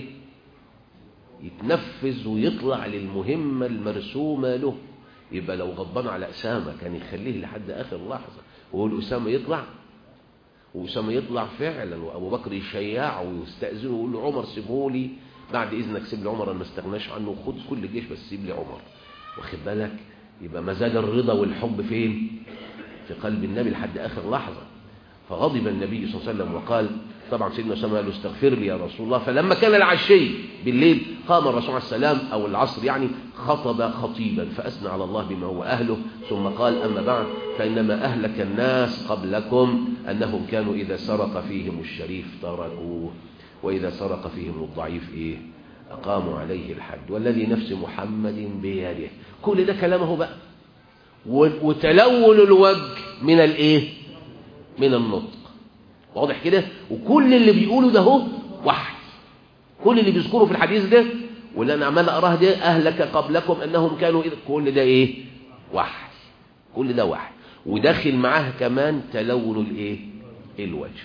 يتنفذ ويطلع للمهمة المرسومة له يبقى لو غضبان على أسامة كان يخليه لحد آخر لحظة ويقول أسامة يطلع وأسامة يطلع فعلا وأبو بكر يشيعه ويستأذنه ويقول له عمر سيبهولي بعد إذنك سيب لي عمر أنا ما استغناش عنه وخد كل جيش بس سيب لي عمر واخد بالك يبقى ما زال الرضا والحب فين في قلب النبي لحد آخر لحظة فغضب النبي صلى الله عليه وسلم وقال طبعا سيدنا أسامة قال له استغفر لي يا رسول الله فلما كان العشي بالليل قام الرسول عليه السلام أو العصر يعني خطب خطيبا فأثنى على الله بما هو أهله ثم قال أما بعد فإنما أهلك الناس قبلكم أنهم كانوا إذا سرق فيهم الشريف تركوه وإذا سرق فيهم الضعيف إيه أقاموا عليه الحد والذي نفس محمد بيده كل ده كلامه بقى وتلون الوجه من الإيه من النطق واضح كده وكل اللي بيقوله ده هو وحي كل اللي بيذكره في الحديث ده واللي انا عمال اقراه ده اهلك قبلكم انهم كانوا إذا كل ده ايه وحي كل ده وحي وداخل معاه كمان تلون الايه الوجه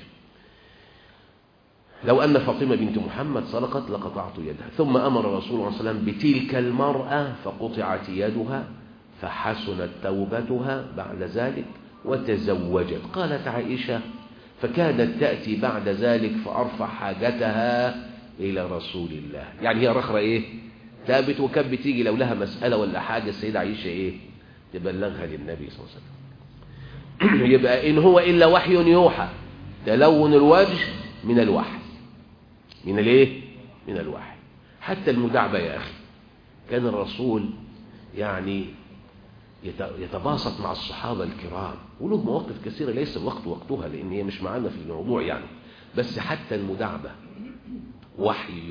لو أن فاطمة بنت محمد سرقت لقطعت يدها ثم أمر رسول الله صلى الله عليه وسلم بتلك المرأة فقطعت يدها فحسنت توبتها بعد ذلك وتزوجت قالت عائشة فكادت تأتي بعد ذلك فأرفع حاجتها إلى رسول الله يعني هي رخرة إيه تابت وكانت بتيجي لو لها مسألة ولا حاجة السيدة عائشة إيه تبلغها للنبي صلى الله عليه وسلم يبقى إن هو إلا وحي يوحى تلون الوجه من الوحي من الايه من الوحي حتى المداعبة يا أخي كان الرسول يعني يتباسط مع الصحابة الكرام وله مواقف كثيرة ليس الوقت وقتها لأن هي مش معانا في الموضوع يعني بس حتى المداعبة وحي يوحى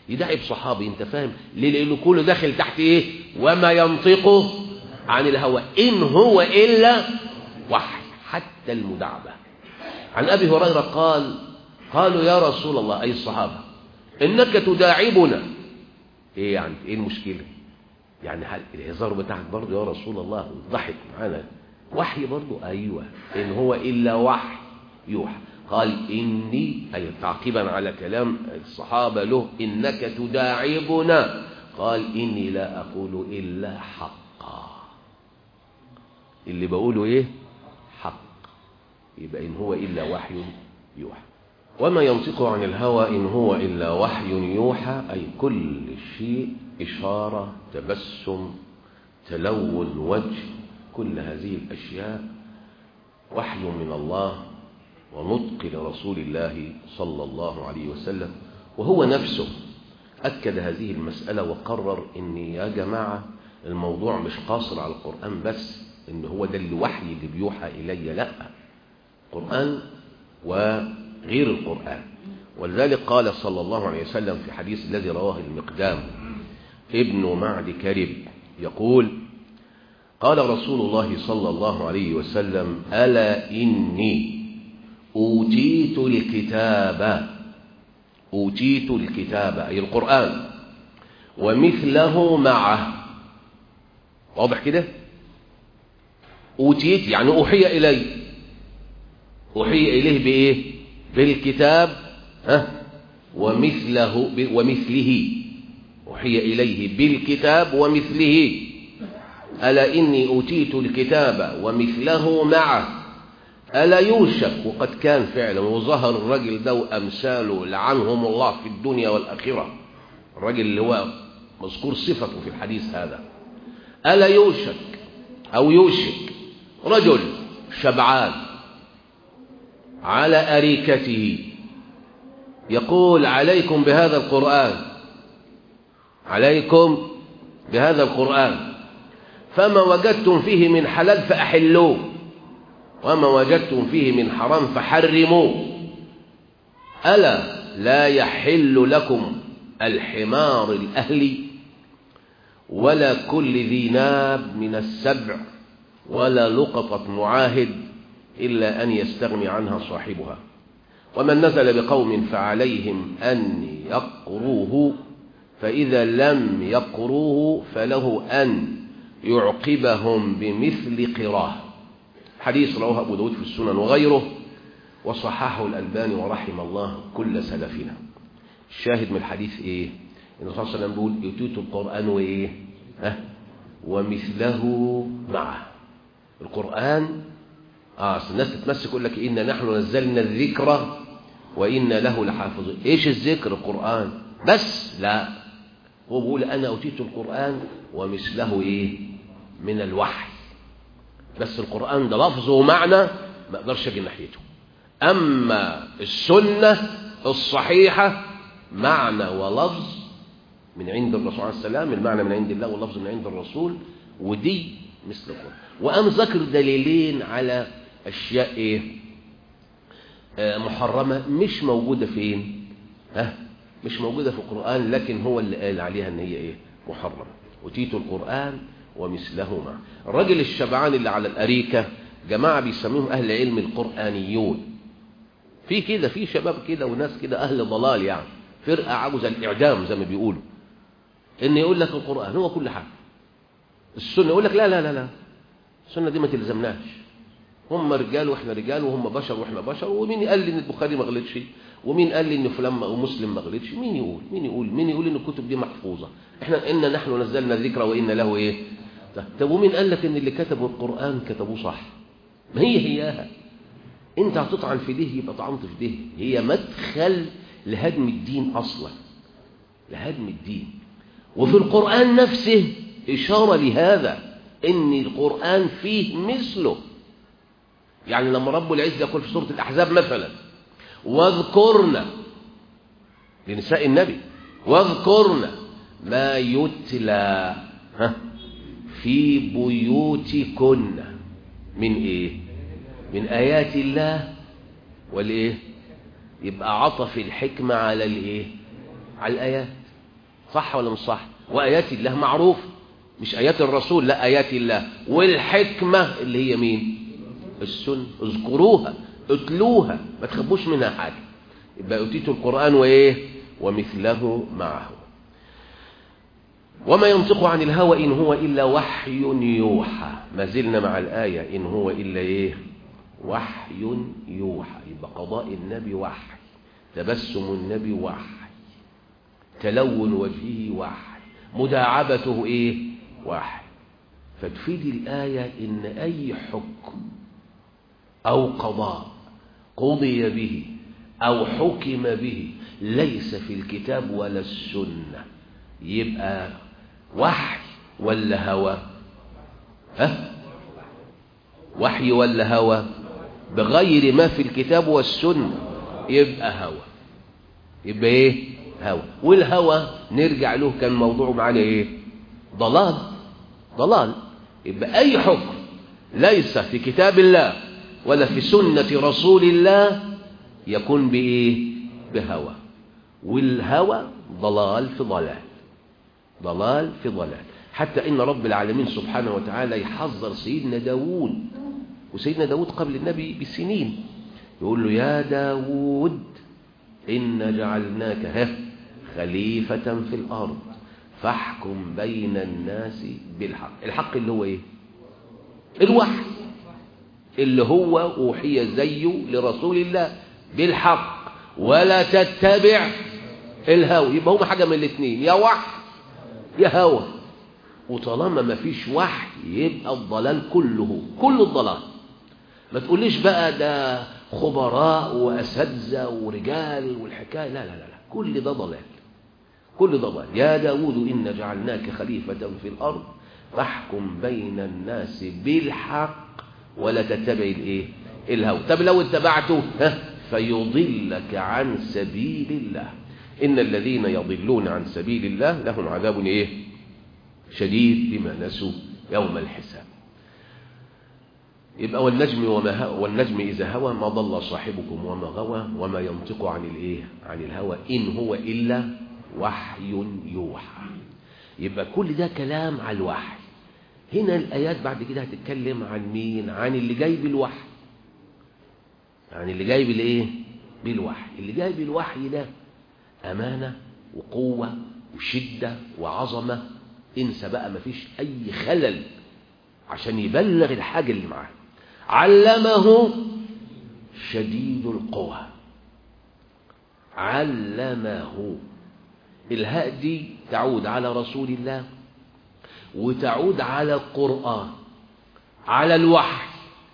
يدعي بصحابي انت فاهم ليه لانه كله داخل تحت ايه وما ينطق عن الهوى ان هو الا وحي حتى المداعبه عن ابي هريره قال قالوا يا رسول الله اي الصحابه انك تداعبنا ايه يعني ايه المشكله يعني هل الهزار بتاعك برضه يا رسول الله ضحك معانا وحي برضه ايوه ان هو الا وحي يوحى قال إني أي تعقيبا على كلام الصحابة له إنك تداعبنا قال إني لا أقول إلا حقا اللي بقوله إيه حق يبقى إن هو إلا وحي يوحى وما ينطق عن الهوى إن هو إلا وحي يوحى أي كل شيء إشارة تبسم تلون وجه كل هذه الأشياء وحي من الله ونطق لرسول الله صلى الله عليه وسلم وهو نفسه أكد هذه المسألة وقرر أن يا جماعة الموضوع مش قاصر على القرآن بس أن هو ده الوحي اللي بيوحى إلي لا القرآن وغير القرآن ولذلك قال صلى الله عليه وسلم في حديث الذي رواه المقدام ابن معد كرب يقول قال رسول الله صلى الله عليه وسلم ألا إني أوتيت الكتاب أوتيت الكتاب أي القرآن ومثله معه واضح كده أوتيت يعني أوحي إلي أوحي إليه بإيه بالكتاب ها ومثله ومثله أوحي إليه بالكتاب ومثله ألا إني أوتيت الكتاب ومثله معه ألا يوشك وقد كان فعلا وظهر الرجل ده وأمثاله لعنهم الله في الدنيا والآخرة الرجل اللي هو مذكور صفته في الحديث هذا ألا يوشك أو يوشك رجل شبعان على أريكته يقول عليكم بهذا القرآن عليكم بهذا القرآن فما وجدتم فيه من حلال فأحلوه وما وجدتم فيه من حرام فحرموه ألا لا يحل لكم الحمار الأهلي ولا كل ذي ناب من السبع ولا لقطة معاهد إلا أن يستغني عنها صاحبها ومن نزل بقوم فعليهم أن يقروه فإذا لم يقروه فله أن يعقبهم بمثل قراه حديث رواه أبو داود في السنن وغيره وصححه الألباني ورحم الله كل سلفنا الشاهد من الحديث إيه إن صلى الله عليه وسلم بيقول يتيت القرآن وإيه ها ومثله معه القرآن آه الناس تتمسك يقول لك إن نحن نزلنا الذكر وإن له لحافظون إيش الذكر القرآن بس لا هو بيقول أنا أوتيت القرآن ومثله إيه من الوحي بس القرآن ده لفظ ومعنى ما اقدرش اجي ناحيته اما السنة الصحيحة معنى ولفظ من عند الرسول عليه السلام المعنى من عند الله واللفظ من عند الرسول ودي مثل القرآن وقام ذكر دليلين على اشياء ايه آه محرمة مش موجودة فين ها مش موجودة في القرآن لكن هو اللي قال عليها ان هي ايه محرمة أتيت القرآن ومثله معه الراجل الشبعان اللي على الأريكة جماعة بيسميهم أهل علم القرآنيون في كده في شباب كده وناس كده أهل ضلال يعني فرقة عاوزة الإعدام زي ما بيقولوا إن يقول لك القرآن هو كل حاجة السنة يقول لك لا لا لا لا السنة دي ما تلزمناش هم رجال واحنا رجال وهم بشر واحنا بشر ومين قال لي ان البخاري ما غلطش ومين قال لي ان فلان ومسلم ما غلطش مين يقول مين يقول مين يقول ان الكتب دي محفوظه احنا ان نحن نزلنا الذكر وان له ايه طب ومين قال لك ان اللي كتبوا القران كتبوه صح ما هي هياها انت هتطعن في ده يبقى طعنت في ده هي مدخل لهدم الدين اصلا لهدم الدين وفي القران نفسه اشاره لهذا ان القران فيه مثله يعني لما رب العزة يقول في سورة الأحزاب مثلا واذكرنا لنساء النبي واذكرنا ما يتلى ها في بيوتكن من ايه من آيات الله والايه يبقى عطف الحكمة على الايه على الآيات صح ولا مش صح وآيات الله معروف مش آيات الرسول لا آيات الله والحكمة اللي هي مين السنة اذكروها اتلوها ما تخبوش منها حاجة يبقى أتيت القرآن وإيه ومثله معه وما ينطق عن الهوى إن هو إلا وحي يوحى ما زلنا مع الآية إن هو إلا إيه وحي يوحى يبقى قضاء النبي وحي تبسم النبي وحي تلون وجهه وحي مداعبته إيه وحي فتفيد الآية إن أي حكم أو قضاء قضي به أو حكم به ليس في الكتاب ولا السنة يبقى وحي ولا هوى ها وحي ولا هوى بغير ما في الكتاب والسنة يبقى هوى يبقى ايه هوى والهوى نرجع له كان موضوعه معانا ايه ضلال ضلال يبقى اي حكم ليس في كتاب الله ولا في سنة رسول الله يكون بايه بهوى والهوى ضلال في ضلال ضلال في ضلال حتى إن رب العالمين سبحانه وتعالى يحذر سيدنا داود وسيدنا داود قبل النبي بسنين يقول له يا داود إن جعلناك ها خليفة في الأرض فاحكم بين الناس بالحق الحق اللي هو إيه الوحي اللي هو أوحي زيه لرسول الله بالحق ولا تتبع الهوى يبقى هما حاجة من الاثنين يا وحي يا هوى وطالما ما فيش وحي يبقى الضلال كله كل الضلال ما تقوليش بقى ده خبراء وأساتذة ورجال والحكاية لا لا لا لا كل ده ضلال كل ده ضلال يا داود إن جعلناك خليفة في الأرض فاحكم بين الناس بالحق ولا تتبع الايه الهوى طب لو اتبعته ها فيضلك عن سبيل الله إن الذين يضلون عن سبيل الله لهم عذاب إيه شديد بما نسوا يوم الحساب يبقى والنجم وما والنجم إذا هوى ما ضل صاحبكم وما غوى وما ينطق عن الإيه عن الهوى إن هو إلا وحي يوحى يبقى كل ده كلام على الوحي هنا الآيات بعد كده هتتكلم عن مين عن اللي جاي بالوحي عن اللي جاي بالإيه بالوحي اللي جاي بالوحي ده أمانة وقوة وشدة وعظمة انسى بقى مفيش أي خلل عشان يبلغ الحاجة اللي معاه علمه شديد القوى علمه الهاء دي تعود على رسول الله وتعود على القرآن على الوحي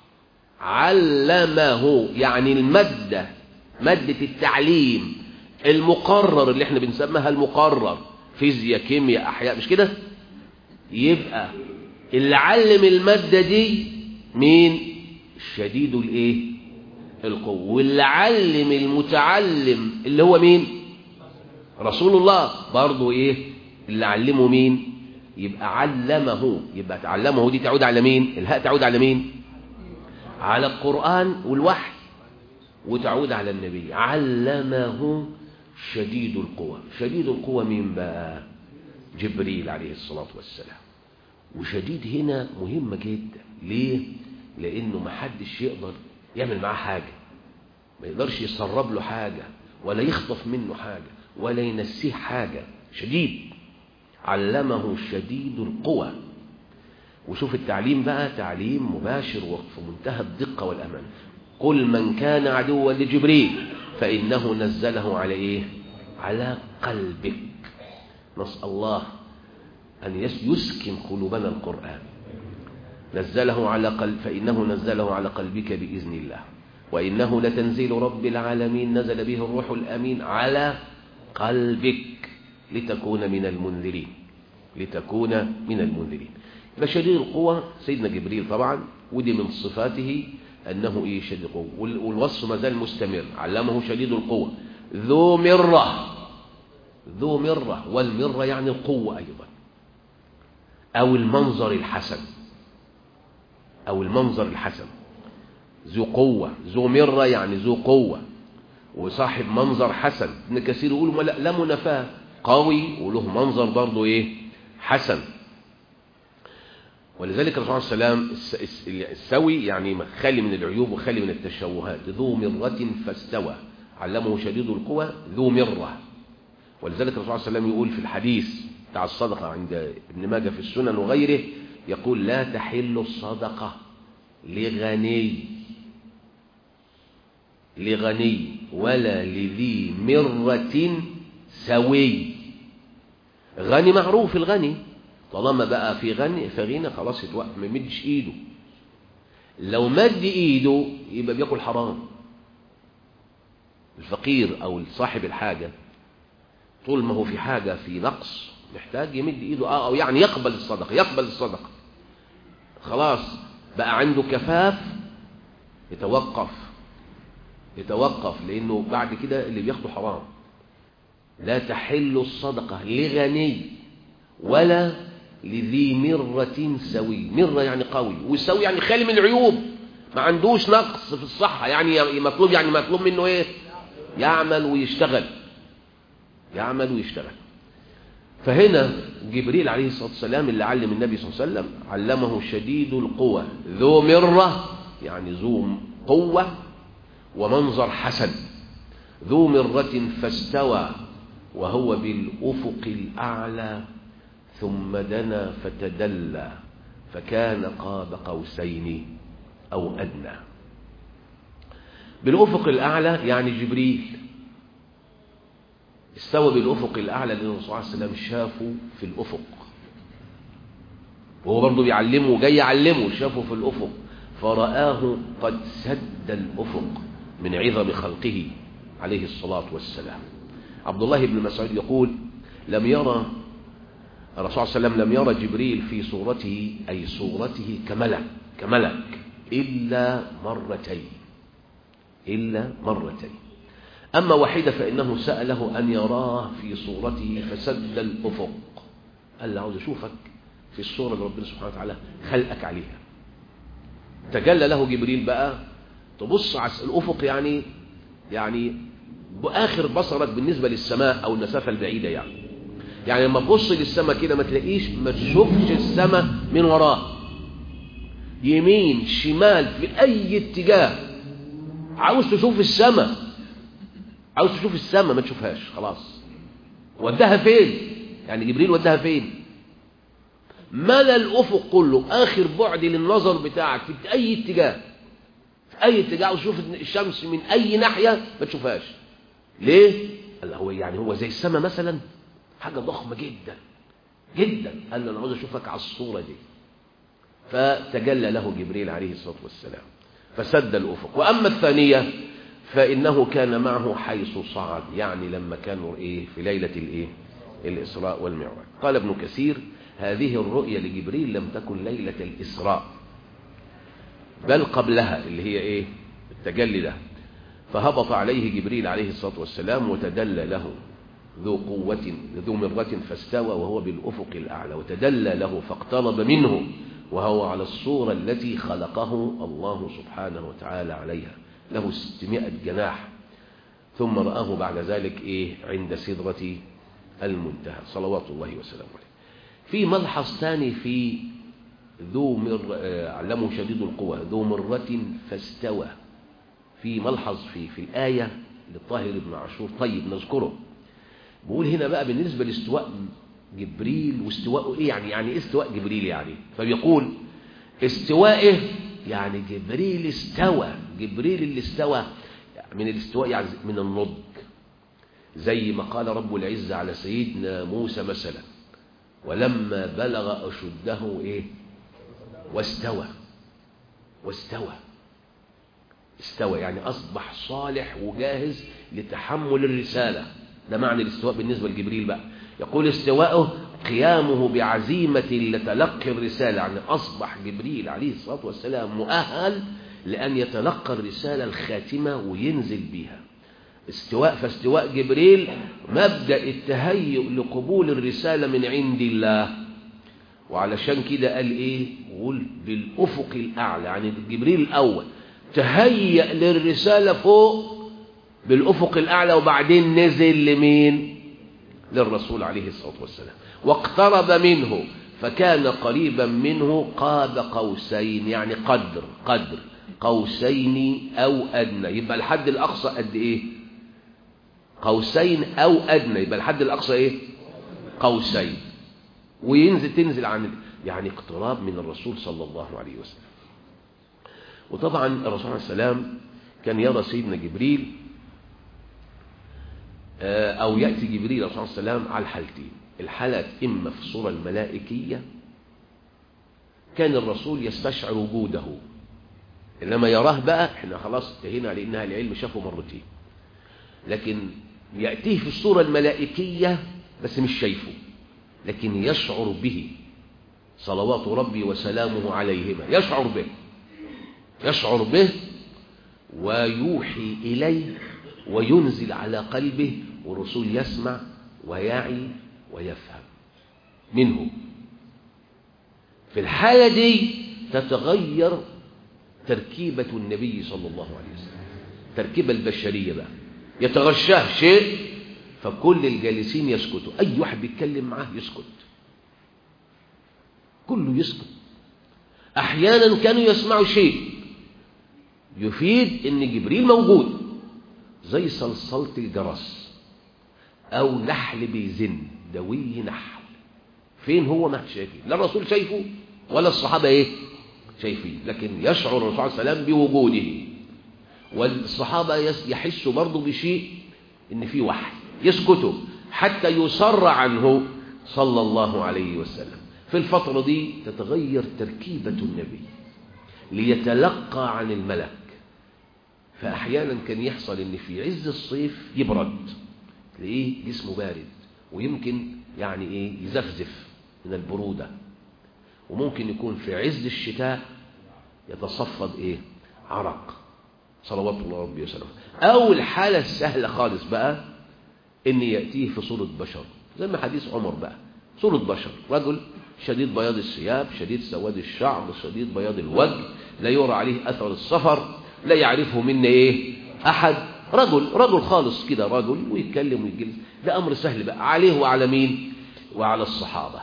علمه يعني المادة مادة التعليم المقرر اللي احنا بنسميها المقرر فيزياء كيمياء احياء مش كده يبقى اللي علم المادة دي مين شديد الايه القوة واللي علم المتعلم اللي هو مين رسول الله برضه ايه اللي علمه مين يبقى علمه يبقى تعلمه دي تعود على مين الهاء تعود على مين على القرآن والوحي وتعود على النبي علمه شديد القوى شديد القوى مين بقى جبريل عليه الصلاة والسلام وشديد هنا مهمة جدا ليه لانه ما حدش يقدر يعمل معاه حاجة ما يقدرش يسرب له حاجة ولا يخطف منه حاجة ولا ينسيه حاجة شديد علمه شديد القوى وشوف التعليم بقى تعليم مباشر وفي منتهى الدقة والأمان قل من كان عدوا لجبريل فإنه نزله على إيه على قلبك نسأل الله أن يسكن قلوبنا القرآن نزله على قلب فإنه نزله على قلبك بإذن الله وإنه لتنزيل رب العالمين نزل به الروح الأمين على قلبك لتكون من المنذرين لتكون من المنذرين فشديد القوة سيدنا جبريل طبعا ودي من صفاته أنه إيه شديد القوة والوصف ما زال مستمر علمه شديد القوة ذو مرة ذو مرة والمرة يعني القوة أيضا أو المنظر الحسن أو المنظر الحسن ذو قوة ذو مرة يعني ذو قوة وصاحب منظر حسن ابن كثير يقول لا, لا منافاة قوي وله منظر برضه ايه حسن ولذلك الرسول صلى الله عليه وسلم السوي يعني خالي من العيوب وخالي من التشوهات ذو مرة فاستوى علمه شديد القوى ذو مرة ولذلك الرسول صلى الله عليه وسلم يقول في الحديث بتاع الصدقة عند ابن ماجه في السنن وغيره يقول لا تحل الصدقة لغني لغني ولا لذي مرة سوي غني معروف الغني طالما بقى في غني فغنى خلاص يتوقف ما يمدش ايده لو مد ايده يبقى بياكل حرام الفقير او صاحب الحاجة طول ما هو في حاجة في نقص محتاج يمد ايده اه او يعني يقبل الصدقة يقبل الصدقة خلاص بقى عنده كفاف يتوقف يتوقف لانه بعد كده اللي بياخده حرام لا تحل الصدقة لغني ولا لذي مرة سوي مرة يعني قوي والسوي يعني خالي من العيوب ما عندوش نقص في الصحة يعني مطلوب يعني مطلوب منه ايه يعمل ويشتغل يعمل ويشتغل فهنا جبريل عليه الصلاة والسلام اللي علم النبي صلى الله عليه وسلم علمه شديد القوة ذو مرة يعني ذو قوة ومنظر حسن ذو مرة فاستوى وهو بالأفق الأعلى ثم دنا فتدلى فكان قاب قوسين أو أدنى بالأفق الأعلى يعني جبريل استوى بالأفق الأعلى لأن الرسول صلى الله عليه وسلم شافه في الأفق وهو برضه بيعلمه جاي يعلمه شافه في الأفق فرآه قد سد الأفق من عظم خلقه عليه الصلاة والسلام عبد الله بن مسعود يقول لم يرى الرسول صلى الله عليه وسلم لم يرى جبريل في صورته أي صورته كملك كملك إلا مرتين إلا مرتين أما واحدة فإنه سأله أن يراه في صورته فسد الأفق قال له عاوز أشوفك في الصورة اللي ربنا سبحانه وتعالى خلقك عليها تجلى له جبريل بقى تبص على الأفق يعني يعني بآخر بصرك بالنسبة للسماء أو المسافة البعيدة يعني يعني لما تبص للسماء كده ما تلاقيش ما تشوفش السماء من وراه يمين شمال في أي اتجاه عاوز تشوف السماء عاوز تشوف السماء ما تشوفهاش خلاص وداها فين يعني جبريل وداها فين ملا الأفق كله آخر بعد للنظر بتاعك في أي اتجاه في أي اتجاه عاوز تشوف الشمس من أي ناحية ما تشوفهاش ليه؟ قال هو يعني هو زي السماء مثلا حاجة ضخمة جدا جدا قال له أنا عاوز أشوفك على الصورة دي فتجلى له جبريل عليه الصلاة والسلام فسد الأفق وأما الثانية فإنه كان معه حيث صعد يعني لما كانوا إيه في ليلة الإيه الإسراء والمعراج قال ابن كثير هذه الرؤية لجبريل لم تكن ليلة الإسراء بل قبلها اللي هي إيه التجلي له فهبط عليه جبريل عليه الصلاة والسلام وتدلى له ذو قوة ذو مرة فاستوى وهو بالأفق الأعلى وتدلى له فاقترب منه وهو على الصورة التي خلقه الله سبحانه وتعالى عليها له ستمائة جناح ثم رآه بعد ذلك إيه عند سدرة المنتهى صلوات الله وسلامه عليه في ملحظ ثاني في ذو مر علمه شديد القوى ذو مرة فاستوى في ملحظ في في الآية للطاهر بن عاشور طيب نذكره بقول هنا بقى بالنسبة لاستواء جبريل واستواءه ايه يعني يعني ايه استواء جبريل يعني فبيقول استوائه يعني جبريل استوى جبريل اللي استوى من الاستواء يعني من النضج زي ما قال رب العزة على سيدنا موسى مثلا ولما بلغ أشده ايه واستوى واستوى استوى يعني أصبح صالح وجاهز لتحمل الرسالة ده معنى الاستواء بالنسبة لجبريل بقى يقول استواءه قيامه بعزيمة لتلقي الرسالة يعني أصبح جبريل عليه الصلاة والسلام مؤهل لأن يتلقى الرسالة الخاتمة وينزل بها استواء فاستواء جبريل مبدأ التهيؤ لقبول الرسالة من عند الله وعلشان كده قال ايه قول بالأفق الأعلى يعني جبريل الأول تهيأ للرسالة فوق بالأفق الأعلى وبعدين نزل لمين للرسول عليه الصلاة والسلام واقترب منه فكان قريبا منه قاب قوسين يعني قدر قدر قوسين أو أدنى يبقى الحد الأقصى قد إيه قوسين أو أدنى يبقى الحد الأقصى إيه قوسين وينزل تنزل عن يعني اقتراب من الرسول صلى الله عليه وسلم وطبعا الرسول عليه السلام كان يرى سيدنا جبريل أو يأتي جبريل عليه الصلاة والسلام على الحالتين الحالة إما في الصورة الملائكية كان الرسول يستشعر وجوده إنما يراه بقى احنا خلاص انتهينا لأنها العلم شافه مرتين لكن يأتيه في الصورة الملائكية بس مش شايفه لكن يشعر به صلوات ربي وسلامه عليهما يشعر به يشعر به ويوحي إليه وينزل على قلبه والرسول يسمع ويعي ويفهم منه في الحالة دي تتغير تركيبة النبي صلى الله عليه وسلم تركيبة البشرية بقى يتغشاه شيء فكل الجالسين يسكتوا أي واحد بيتكلم معاه يسكت كله يسكت أحيانا كانوا يسمعوا شيء يفيد ان جبريل موجود زي صلصلة الجرس او نحل بيزن دوي نحل فين هو ما شايفين لا الرسول شايفه ولا الصحابة ايه شايفين لكن يشعر الرسول عليه السلام بوجوده والصحابة يحسوا برضه بشيء ان في وحي يسكتوا حتى يسر عنه صلى الله عليه وسلم في الفترة دي تتغير تركيبة النبي ليتلقى عن الملك فأحيانا كان يحصل ان في عز الصيف يبرد تلاقيه جسمه بارد ويمكن يعني ايه يزفزف من البرودة وممكن يكون في عز الشتاء يتصفد ايه عرق صلوات الله ربي وسلامه او الحالة السهلة خالص بقى ان يأتيه في صورة بشر زي ما حديث عمر بقى صورة بشر رجل شديد بياض الثياب شديد سواد الشعر شديد بياض الوجه لا يرى عليه أثر السفر لا يعرفه منا إيه أحد رجل رجل خالص كده رجل ويتكلم ويجلس ده أمر سهل بقى عليه وعلى مين وعلى الصحابة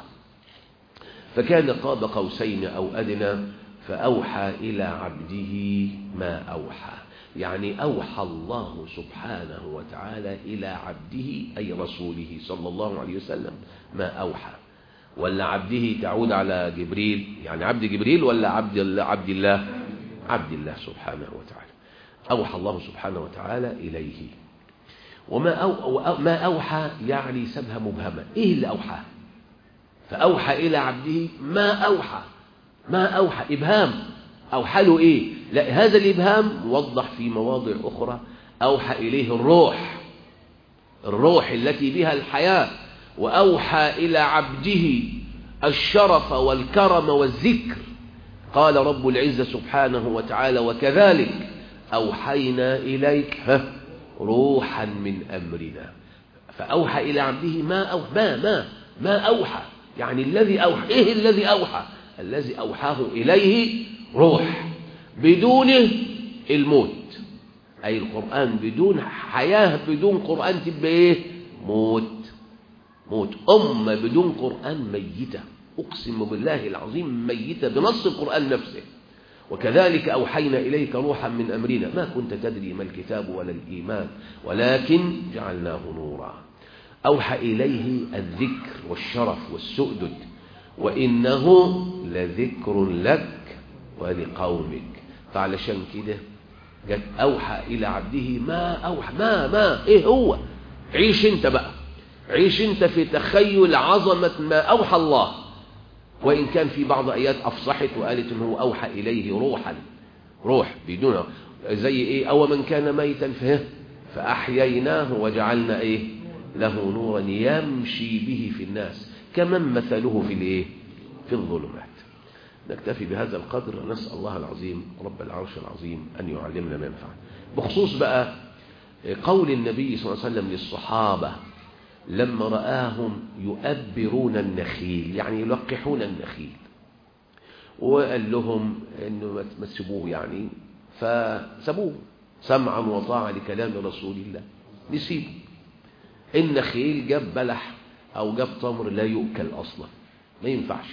فكان قاب قوسين أو أدنى فأوحى إلى عبده ما أوحى يعني أوحى الله سبحانه وتعالى إلى عبده أي رسوله صلى الله عليه وسلم ما أوحى ولا عبده تعود على جبريل يعني عبد جبريل ولا عبد الله عبد الله عبد الله سبحانه وتعالى أوحى الله سبحانه وتعالى إليه وما أو ما أوحى يعني سبها مبهمة إيه اللي أوحى فأوحى إلى عبده ما أوحى ما أوحى إبهام أوحى له إيه لا هذا الإبهام موضح في مواضع أخرى أوحى إليه الروح الروح التي بها الحياة وأوحى إلى عبده الشرف والكرم والذكر قال رب العزة سبحانه وتعالى وكذلك أوحينا إليك ها روحا من أمرنا فأوحى إلى عبده ما أو ما ما ما أوحى يعني الذي أوحى إيه الذي أوحى الذي أوحاه إليه روح بدونه الموت أي القرآن بدون حياة بدون قرآن تبقى إيه موت موت أمة بدون قرآن ميتة أقسم بالله العظيم ميتة بنص القرآن نفسه وكذلك أوحينا إليك روحا من أمرنا ما كنت تدري ما الكتاب ولا الإيمان ولكن جعلناه نورا أوحى إليه الذكر والشرف والسؤدد وإنه لذكر لك ولقومك فعلشان كده جت أوحى إلى عبده ما أوحى ما ما إيه هو عيش انت بقى عيش انت في تخيل عظمة ما أوحى الله وإن كان في بعض آيات أفصحت وقالت إنه أوحى إليه روحا روح بدون زي إيه أو من كان ميتا فيه فأحييناه وجعلنا إيه له نورا يمشي به في الناس كمن مثله في الإيه في الظلمات نكتفي بهذا القدر نسأل الله العظيم رب العرش العظيم أن يعلمنا ما ينفعنا بخصوص بقى قول النبي صلى الله عليه وسلم للصحابة لما رآهم يؤبرون النخيل يعني يلقحون النخيل وقال لهم انه ما تسيبوه يعني فسابوه سمعا وطاعة لكلام رسول الله نسيبه النخيل جاب بلح أو جاب تمر لا يؤكل أصلا ما ينفعش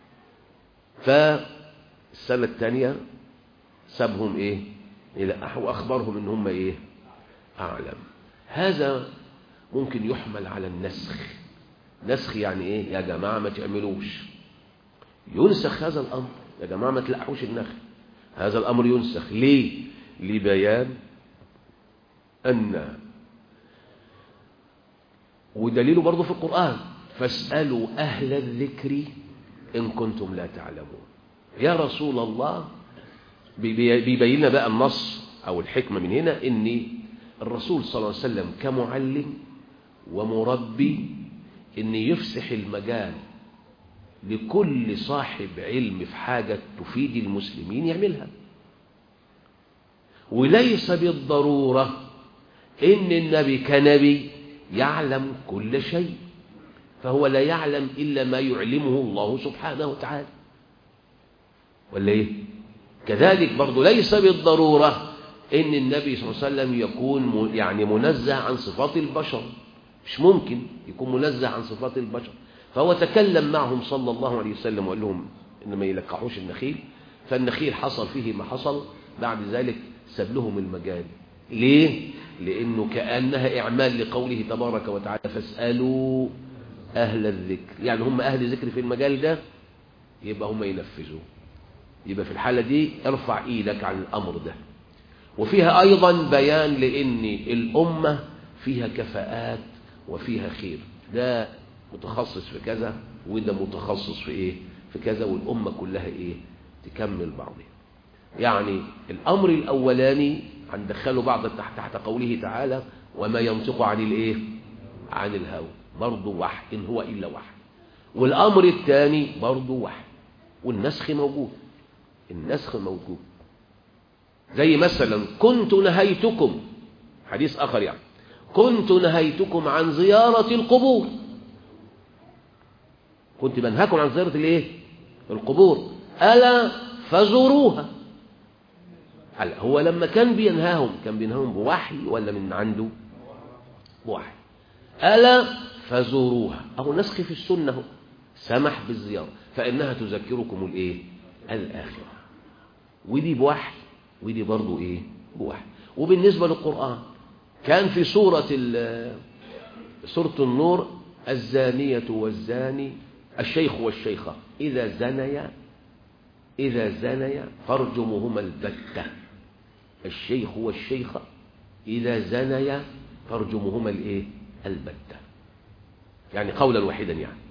فالسنة الثانية سابهم إيه إلى وأخبرهم إن هم إيه أعلم هذا ممكن يحمل على النسخ نسخ يعني إيه يا جماعة ما تعملوش ينسخ هذا الأمر يا جماعة ما تلقحوش النخل هذا الأمر ينسخ ليه لبيان أن ودليله برضه في القرآن فاسألوا أهل الذكر إن كنتم لا تعلمون يا رسول الله بيبين لنا بقى النص أو الحكمة من هنا إن الرسول صلى الله عليه وسلم كمعلم ومربي إن يفسح المجال لكل صاحب علم في حاجة تفيد المسلمين يعملها وليس بالضرورة إن النبي كنبي يعلم كل شيء فهو لا يعلم إلا ما يعلمه الله سبحانه وتعالى ولا إيه كذلك برضو ليس بالضرورة إن النبي صلى الله عليه وسلم يكون يعني منزه عن صفات البشر مش ممكن يكون منزه عن صفات البشر فهو تكلم معهم صلى الله عليه وسلم وقال لهم إن ما يلقحوش النخيل فالنخيل حصل فيه ما حصل بعد ذلك ساب لهم المجال ليه؟ لأنه كأنها إعمال لقوله تبارك وتعالى فاسألوا أهل الذكر يعني هم أهل ذكر في المجال ده يبقى هم ينفذوا يبقى في الحالة دي ارفع إيدك عن الأمر ده وفيها أيضا بيان لأن الأمة فيها كفاءات وفيها خير ده متخصص في كذا وده متخصص في إيه في كذا والأمة كلها إيه تكمل بعضها يعني الأمر الأولاني هندخله بعض تحت تحت قوله تعالى وما ينطق عن الايه عن الهوى برضه وحي ان هو الا وحي والامر الثاني برضه وحي والنسخ موجود النسخ موجود زي مثلا كنت نهيتكم حديث اخر يعني كنت نهيتكم عن زيارة القبور كنت بنهاكم عن زيارة الايه القبور ألا فزوروها هلا هو لما كان بينهاهم كان بينهاهم بوحي ولا من عنده بوحي ألا فزوروها أهو نسخ في السنة هو سمح بالزيارة فإنها تذكركم الإيه الآخرة ودي بوحي ودي برضو إيه بوحي وبالنسبة للقرآن كان في سورة سورة النور الزانية والزاني الشيخ والشيخة إذا زنيا إذا زنيا فارجمهما البتة الشيخ والشيخة إذا زنيا فارجمهما الإيه البتة يعني قولا واحدا يعني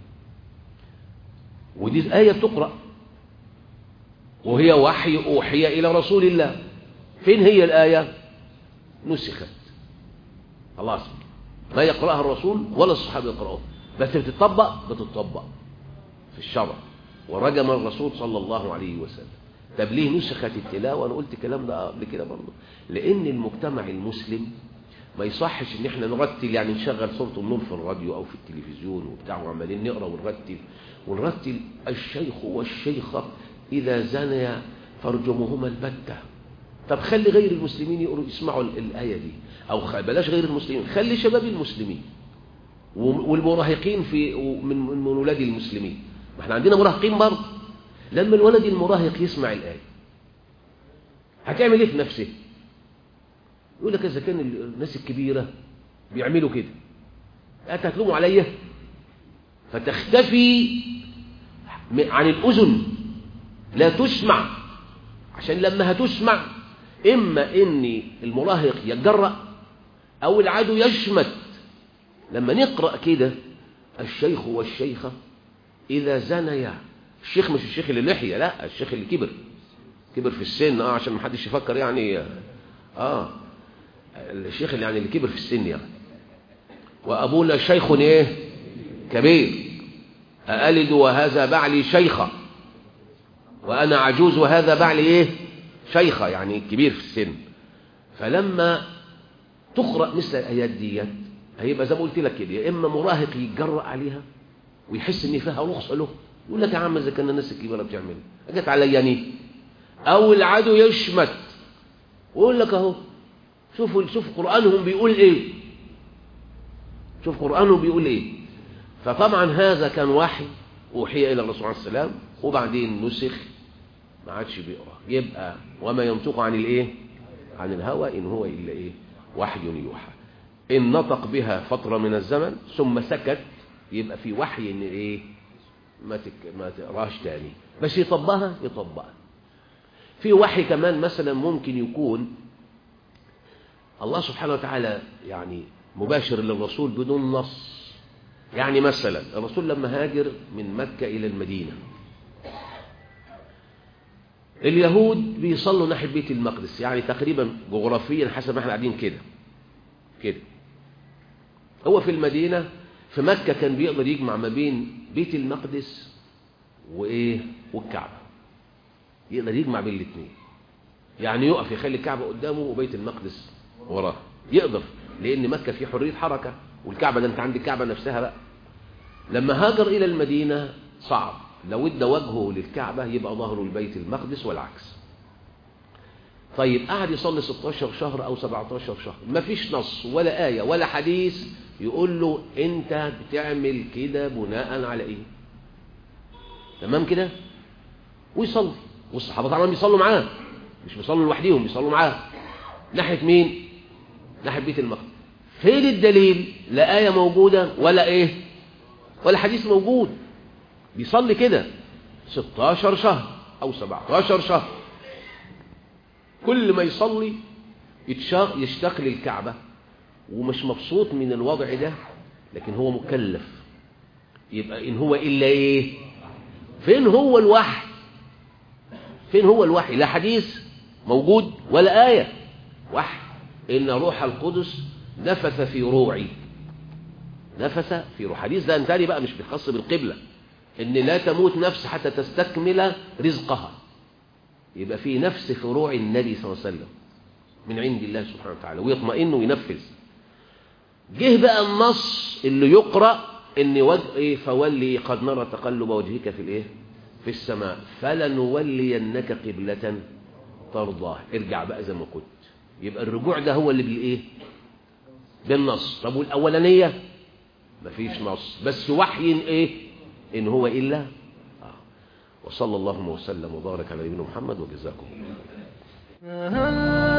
ودي آية بتقرأ وهي وحي أوحي إلى رسول الله فين هي الآية نسخت خلاص ما يقرأها الرسول ولا الصحابة يقرأوها بس بتطبق بتطبق في الشرع ورجم الرسول صلى الله عليه وسلم طب ليه نسخت التلاوة أنا قلت الكلام ده قبل كده برضه لأن المجتمع المسلم ما يصحش ان احنا نرتل يعني نشغل صوت النور في الراديو او في التلفزيون وبتاع وعمالين نقرا ونرتل ونرتل الشيخ والشيخة اذا زنيا فارجمهما البتة طب خلي غير المسلمين يقروا يسمعوا الآية دي او بلاش غير المسلمين خلي شباب المسلمين والمراهقين في من من ولاد المسلمين ما احنا عندنا مراهقين برضه لما الولد المراهق يسمع الآية هتعمل ايه في نفسه يقول لك اذا كان الناس الكبيرة بيعملوا كده انت هتلوموا عليا فتختفي عن الأذن لا تسمع عشان لما هتسمع إما إن المراهق يتجرأ أو العدو يشمت لما نقرأ كده الشيخ والشيخة إذا زنيا الشيخ مش الشيخ اللي لحية لا الشيخ اللي كبر كبر في السن اه عشان ما حدش يفكر يعني اه الشيخ اللي يعني اللي كبر في السن يعني وأبونا شيخ إيه كبير أألد وهذا بعلي شيخة وأنا عجوز وهذا بعلي إيه شيخة يعني كبير في السن فلما تقرأ مثل الآيات ديت هيبقى زي ما قلت لك كده يا إما مراهق يتجرأ عليها ويحس إن فيها رخصة له يقول لك يا عم إذا كان الناس الكبيرة بتعمل جت عليا يعني أو العدو يشمت ويقول لك أهو شوفوا شوف قرآنهم بيقول ايه شوف قرآنه بيقول ايه فطبعا هذا كان وحي أوحي إلى الرسول عليه السلام وبعدين نسخ ما عادش بيقرأ يبقى وما ينطق عن الايه عن الهوى إن هو إلا ايه وحي يوحى إن نطق بها فترة من الزمن ثم سكت يبقى في وحي إن ايه ما تك... ما تقراش تاني بس يطبقها يطبقها في وحي كمان مثلا ممكن يكون الله سبحانه وتعالى يعني مباشر للرسول بدون نص يعني مثلا الرسول لما هاجر من مكة إلى المدينة اليهود بيصلوا ناحية بيت المقدس يعني تقريبا جغرافيا حسب ما احنا قاعدين كده كده هو في المدينة في مكة كان بيقدر يجمع ما بين بيت المقدس وإيه والكعبة يقدر يجمع بين الاثنين يعني يقف يخلي الكعبة قدامه وبيت المقدس وراه يقدر لأن مكة فيه حرية حركة والكعبة ده أنت عندك الكعبة نفسها بقى لما هاجر إلى المدينة صعب لو ادى وجهه للكعبة يبقى ظهره البيت المقدس والعكس طيب قعد يصلي 16 شهر أو 17 شهر ما فيش نص ولا آية ولا حديث يقول له أنت بتعمل كده بناء على إيه تمام كده ويصلي والصحابة طبعا بيصلوا معاه مش بيصلوا لوحديهم بيصلوا معاه ناحية مين ناحية بيت المقدس فين الدليل لا آية موجودة ولا إيه ولا حديث موجود بيصلي كده 16 شهر أو 17 شهر كل ما يصلي يشتاق للكعبة ومش مبسوط من الوضع ده لكن هو مكلف يبقى إن هو إلا إيه فين هو الوحي فين هو الوحي لا حديث موجود ولا آية وحي إن روح القدس نفث في روعي نفث في روح حديث ده انتهي بقى مش بيخص بالقبلة إن لا تموت نفس حتى تستكمل رزقها يبقى في نفس في روع النبي صلى الله عليه وسلم من عند الله سبحانه وتعالى ويطمئن وينفذ جه بقى النص اللي يقرأ ان وجه ايه فولي قد نرى تقلب وجهك في الايه في السماء فلنولينك قبلة ترضاه ارجع بقى زي ما كنت يبقى الرجوع ده هو اللي بالايه بالنص طب والاولانيه مفيش نص بس وحي ايه ان هو الا آه. وصلى اللهم وسلم وبارك على نبينا محمد وجزاكم الله